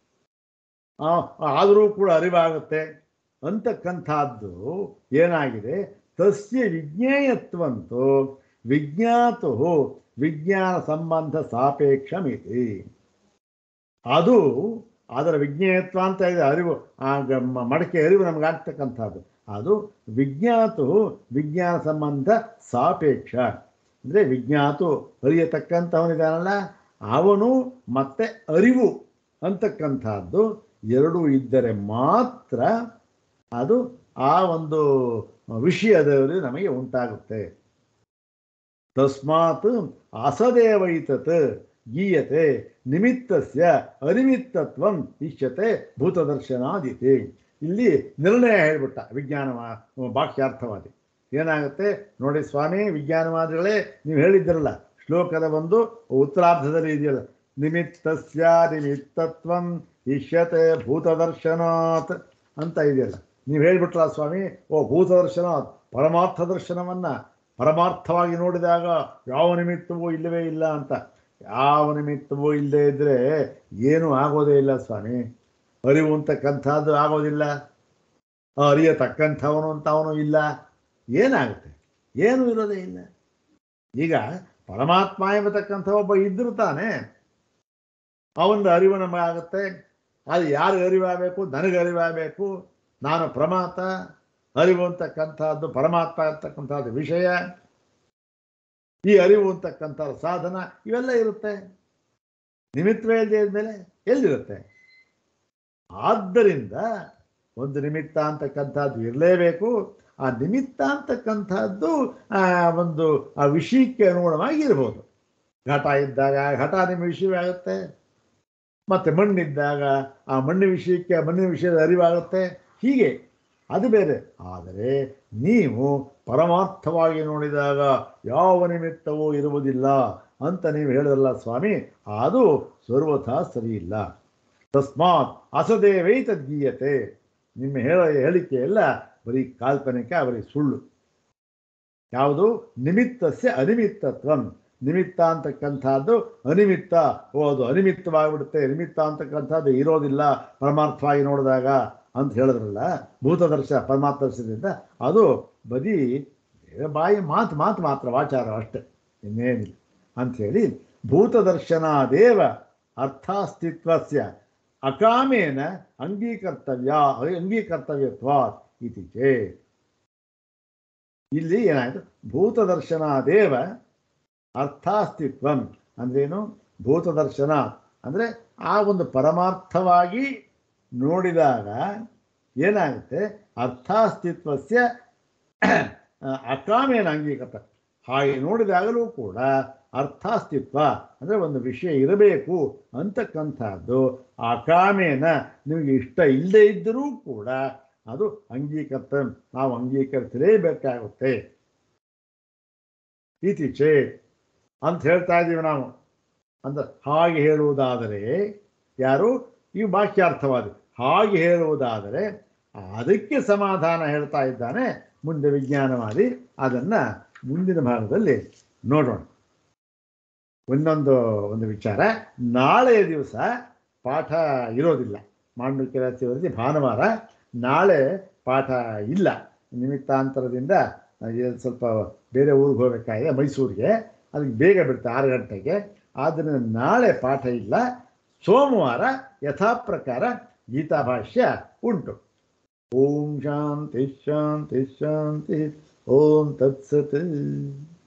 ಆದರೂ ಕೂಡ ಅರಿವಾಗುತ್ತೆ ಅಂತಕ್ಕಂಥದ್ದು ಏನಾಗಿದೆ ತಸ್ಯ ವಿಜ್ಞೇಯತ್ವಂತೂ ವಿಜ್ಞಾತು ವಿಜ್ಞಾನ ಸಂಬಂಧ ಸಾಪೇಕ್ಷಮಿತಿ ಅದು ಅದರ ವಿಜ್ಞೇಯತ್ವ ಅಂತ ಇದೆ ಅರಿವು ಆ ಗ- ಮ- ಮಡಕೆ ಅರಿವು ನಮಗಾಗ್ತಕ್ಕಂಥದ್ದು ಅದು ವಿಜ್ಞಾತು ವಿಜ್ಞಾನ ಸಂಬಂಧ ಸಾಪೇಕ್ಷ ಅಂದರೆ ವಿಜ್ಞಾತು ಅರಿಯತಕ್ಕಂಥವನಿದಾನಲ್ಲ ಅವನು ಮತ್ತೆ ಅರಿವು ಅಂತಕ್ಕಂಥದ್ದು ಎರಡೂ ಇದ್ದರೆ ಮಾತ್ರ ಅದು ಆ ಒಂದು ವಿಷಯದಲ್ಲಿ ನಮಗೆ ಉಂಟಾಗುತ್ತೆ ತಸ್ಮಾತ್ ಅಸದೇವೈತತ್ ಗೀಯತೆ ನಿಮಿತ್ತಸ್ಯ ಅನಿಮಿತ್ತತ್ವಂ ಇಷ್ಯತೆ ಭೂತದರ್ಶನಾದಿತಿ ಇಲ್ಲಿ ನಿರ್ಣಯ ಹೇಳ್ಬಿಟ್ಟ ವಿಜ್ಞಾನ ಬಾಹ್ಯಾರ್ಥವಾದಿ ಏನಾಗುತ್ತೆ ನೋಡಿ ಸ್ವಾಮಿ ವಿಜ್ಞಾನವಾದಿಗಳೇ ನೀವು ಹೇಳಿದ್ರಲ್ಲ ಶ್ಲೋಕದ ಒಂದು ಉತ್ತರಾರ್ಧದಲ್ಲಿ ಇದೆಯಲ್ಲ ನಿಮಿತ್ತಸ್ಯ ನಿಮಿತ್ತತ್ವಂ ಇಷ್ಯತೆ ಭೂತದರ್ಶನಾತ್ ಅಂತ ಇದೆಯಲ್ಲ ನೀವು ಹೇಳ್ಬಿಟ್ರಲ್ಲ ಸ್ವಾಮಿ ಓ ಭೂತದರ್ಶನಾತ್ ಪರಮಾರ್ಥ ದರ್ಶನವನ್ನ ಪರಮಾರ್ಥವಾಗಿ ನೋಡಿದಾಗ ಯಾವ ನಿಮಿತ್ತವೂ ಇಲ್ಲವೇ ಇಲ್ಲ ಅಂತ ಯಾವ ನಿಮಿತ್ತವೂ ಇಲ್ಲದೆ ಇದ್ರೆ ಏನೂ ಆಗೋದೇ ಇಲ್ಲ ಸ್ವಾಮಿ ಅರಿವು ಅಂತಕ್ಕಂಥದ್ದು ಆಗೋದಿಲ್ಲ ಆ ಅರಿಯತಕ್ಕಂಥವನು ಅಂತ ಅವನು ಇಲ್ಲ ಏನಾಗುತ್ತೆ ಏನೂ ಇರೋದೇ ಇಲ್ಲ ಈಗ ಪರಮಾತ್ಮ ಎಂಬತಕ್ಕಂಥ ಒಬ್ಬ ಇದ್ರು ತಾನೆ ಅವನ ಅರಿವು ನಮಗಾಗುತ್ತೆ ಅದು ಯಾರು ಅರಿವಾಗಬೇಕು ನನಗೆ ಅರಿವಾಗಬೇಕು ನಾನು ಪ್ರಮಾತ ಅರಿವು ಅಂತಕ್ಕಂಥದ್ದು ಪರಮಾತ್ಮ ಅಂತಕ್ಕಂಥದ್ದು ವಿಷಯ ಈ ಅರಿವು ಅಂತಕ್ಕಂಥ ಸಾಧನ ಇವೆಲ್ಲ ಇರುತ್ತೆ ನಿಮಿತ್ತವೇ ಇಲ್ಲದೆ ಇದ್ಮೇಲೆ ಎಲ್ಲಿರುತ್ತೆ ಆದ್ದರಿಂದ ಒಂದು ನಿಮಿತ್ತ ಅಂತಕ್ಕಂಥದ್ದು ಇರಲೇಬೇಕು ಆ ನಿಮಿತ್ತ ಅಂತಕ್ಕಂಥದ್ದು ಆ ಒಂದು ಆ ವಿಷಯಕ್ಕೆ ಅನುಗುಣವಾಗಿ ಇರ್ಬೋದು ಘಟ ಇದ್ದಾಗ ಘಟ ನಿಮ್ಮ ವಿಷಯವೇ ಆಗುತ್ತೆ ಮತ್ತೆ ಮಣ್ಣಿದ್ದಾಗ ಆ ಮಣ್ಣು ವಿಷಯಕ್ಕೆ ಆ ಮಣ್ಣಿನ ವಿಷಯದ ಅರಿವಾಗುತ್ತೆ ಹೀಗೆ ಅದು ಬೇರೆ ಆದರೆ ನೀವು ಪರಮಾರ್ಥವಾಗಿ ನೋಡಿದಾಗ ಯಾವ ನಿಮಿತ್ತವೂ ಇರುವುದಿಲ್ಲ ಅಂತ ನೀವು ಹೇಳಿದ್ರಲ್ಲ ಸ್ವಾಮಿ ಅದು ಸರ್ವಥಾ ಸರಿ ಇಲ್ಲ ತಸ್ಮಾತ್ ಅಸದೇವೈ ತದ್ಗೀಯತೆ ನಿಮ್ಮ ಹೇಳ ಹೇಳಿಕೆ ಎಲ್ಲ ಬರೀ ಕಾಲ್ಪನಿಕ ಬರೀ ಸುಳ್ಳು ಯಾವುದು ನಿಮಿತ್ತಸ್ಯ ಅನಿಮಿತ್ತತ್ವಂ ನಿಮಿತ್ತ ಅಂತಕ್ಕಂಥದ್ದು ಅನಿಮಿತ್ತ ಓ ಅದು ಅನಿಮಿತ್ತವಾಗಿಬಿಡುತ್ತೆ ನಿಮಿತ್ತ ಅಂತಕ್ಕಂಥದ್ದು ಇರೋದಿಲ್ಲ ಪರಮಾರ್ಥವಾಗಿ ನೋಡಿದಾಗ ಅಂತ ಹೇಳಿದ್ರಲ್ಲ ಭೂತದರ್ಶ ಪರಮಾರ್ಥ ದರ್ಶನದಿಂದ ಅದು ಬರೀ ಬಾಯಿ ಮಾತು ಮಾತು ಮಾತ್ರ ವಾಚಾರ ಅಷ್ಟೆ ಇನ್ನೇನಿಲ್ಲ ಅಂಥೇಳಿ ಭೂತದರ್ಶನಾದೇವ ಅರ್ಥಾಸ್ತಿತ್ವಸ್ಯ ಅಕಾಮೇನ ಅಂಗೀಕರ್ತವ್ಯ ಅಂಗೀಕರ್ತವ್ಯತ್ವಾತ್ ಇತಿ ಚೇತ್ ಇಲ್ಲಿ ಏನಾಯಿತು ಭೂತದರ್ಶನಾದೇವ ಅರ್ಥಾಸ್ತಿತ್ವಂ ಅಂದ್ರೇನು ಭೂತದರ್ಶನ ಅಂದರೆ ಆ ಒಂದು ಪರಮಾರ್ಥವಾಗಿ ನೋಡಿದಾಗ ಏನಾಗುತ್ತೆ ಅರ್ಥಾಸ್ತಿತ್ವಸ್ಯ ಅಕಾಮೇನ ಅಂಗೀಕೃತ ಹಾಗೆ ನೋಡಿದಾಗಲೂ ಕೂಡ ಅರ್ಥಾಸ್ತಿತ್ವ ಅಂದರೆ ಒಂದು ವಿಷಯ ಇರಬೇಕು ಅಂತಕ್ಕಂಥದ್ದು ಆ ಕಾಮೇನ ನಿಮಗೆ ಇಷ್ಟ ಇಲ್ಲದೇ ಇದ್ದರೂ ಕೂಡ ಅದು ಅಂಗೀಕರ್ತ ನಾವು ಅಂಗೀಕರಿಸಲೇಬೇಕಾಗುತ್ತೆ ಇತಿಚೆ ಅಂತ ಹೇಳ್ತಾ ಇದ್ದೀವಿ ನಾವು ಅಂದ್ರೆ ಹಾಗೆ ಹೇಳುವುದಾದರೆ ಯಾರು ಈ ವಾಕ್ಯಾರ್ಥವಾದಿ ಹಾಗೆ ಹೇಳುವುದಾದರೆ ಅದಕ್ಕೆ ಸಮಾಧಾನ ಹೇಳ್ತಾ ಇದ್ದಾನೆ ಮುಂದೆ ವಿಜ್ಞಾನವಾದಿ ಅದನ್ನು ಮುಂದಿನ ಭಾಗದಲ್ಲಿ ನೋಡೋಣ ಒಂದೊಂದು ಒಂದು ವಿಚಾರ ನಾಳೆಯ ದಿವಸ ಪಾಠ ಇರೋದಿಲ್ಲ ಮಾಂಡವಿಕ ವರದಿ ಭಾನುವಾರ ನಾಳೆ ಪಾಠ ಇಲ್ಲ ನಿಮಿತ್ತಾಂತರದಿಂದ ಇದು ಸ್ವಲ್ಪ ಬೇರೆ ಊರಿಗೆ ಹೋಗಬೇಕಾಗಿದೆ ಮೈಸೂರಿಗೆ ಅದಕ್ಕೆ ಬೇಗ ಬಿಡುತ್ತೆ ಆರು ಗಂಟೆಗೆ ಆದ್ದರಿಂದ ನಾಳೆ ಪಾಠ ಇಲ್ಲ ಸೋಮವಾರ ಯಥಾ ಪ್ರಕಾರ ಗೀತಾಭಾಷ್ಯ ಉಂಟು ಓಂ ಶಾಂತಿ ಶಾಂತಿ ಶಾಂತಿ ಓಂ ತತ್ಸತ್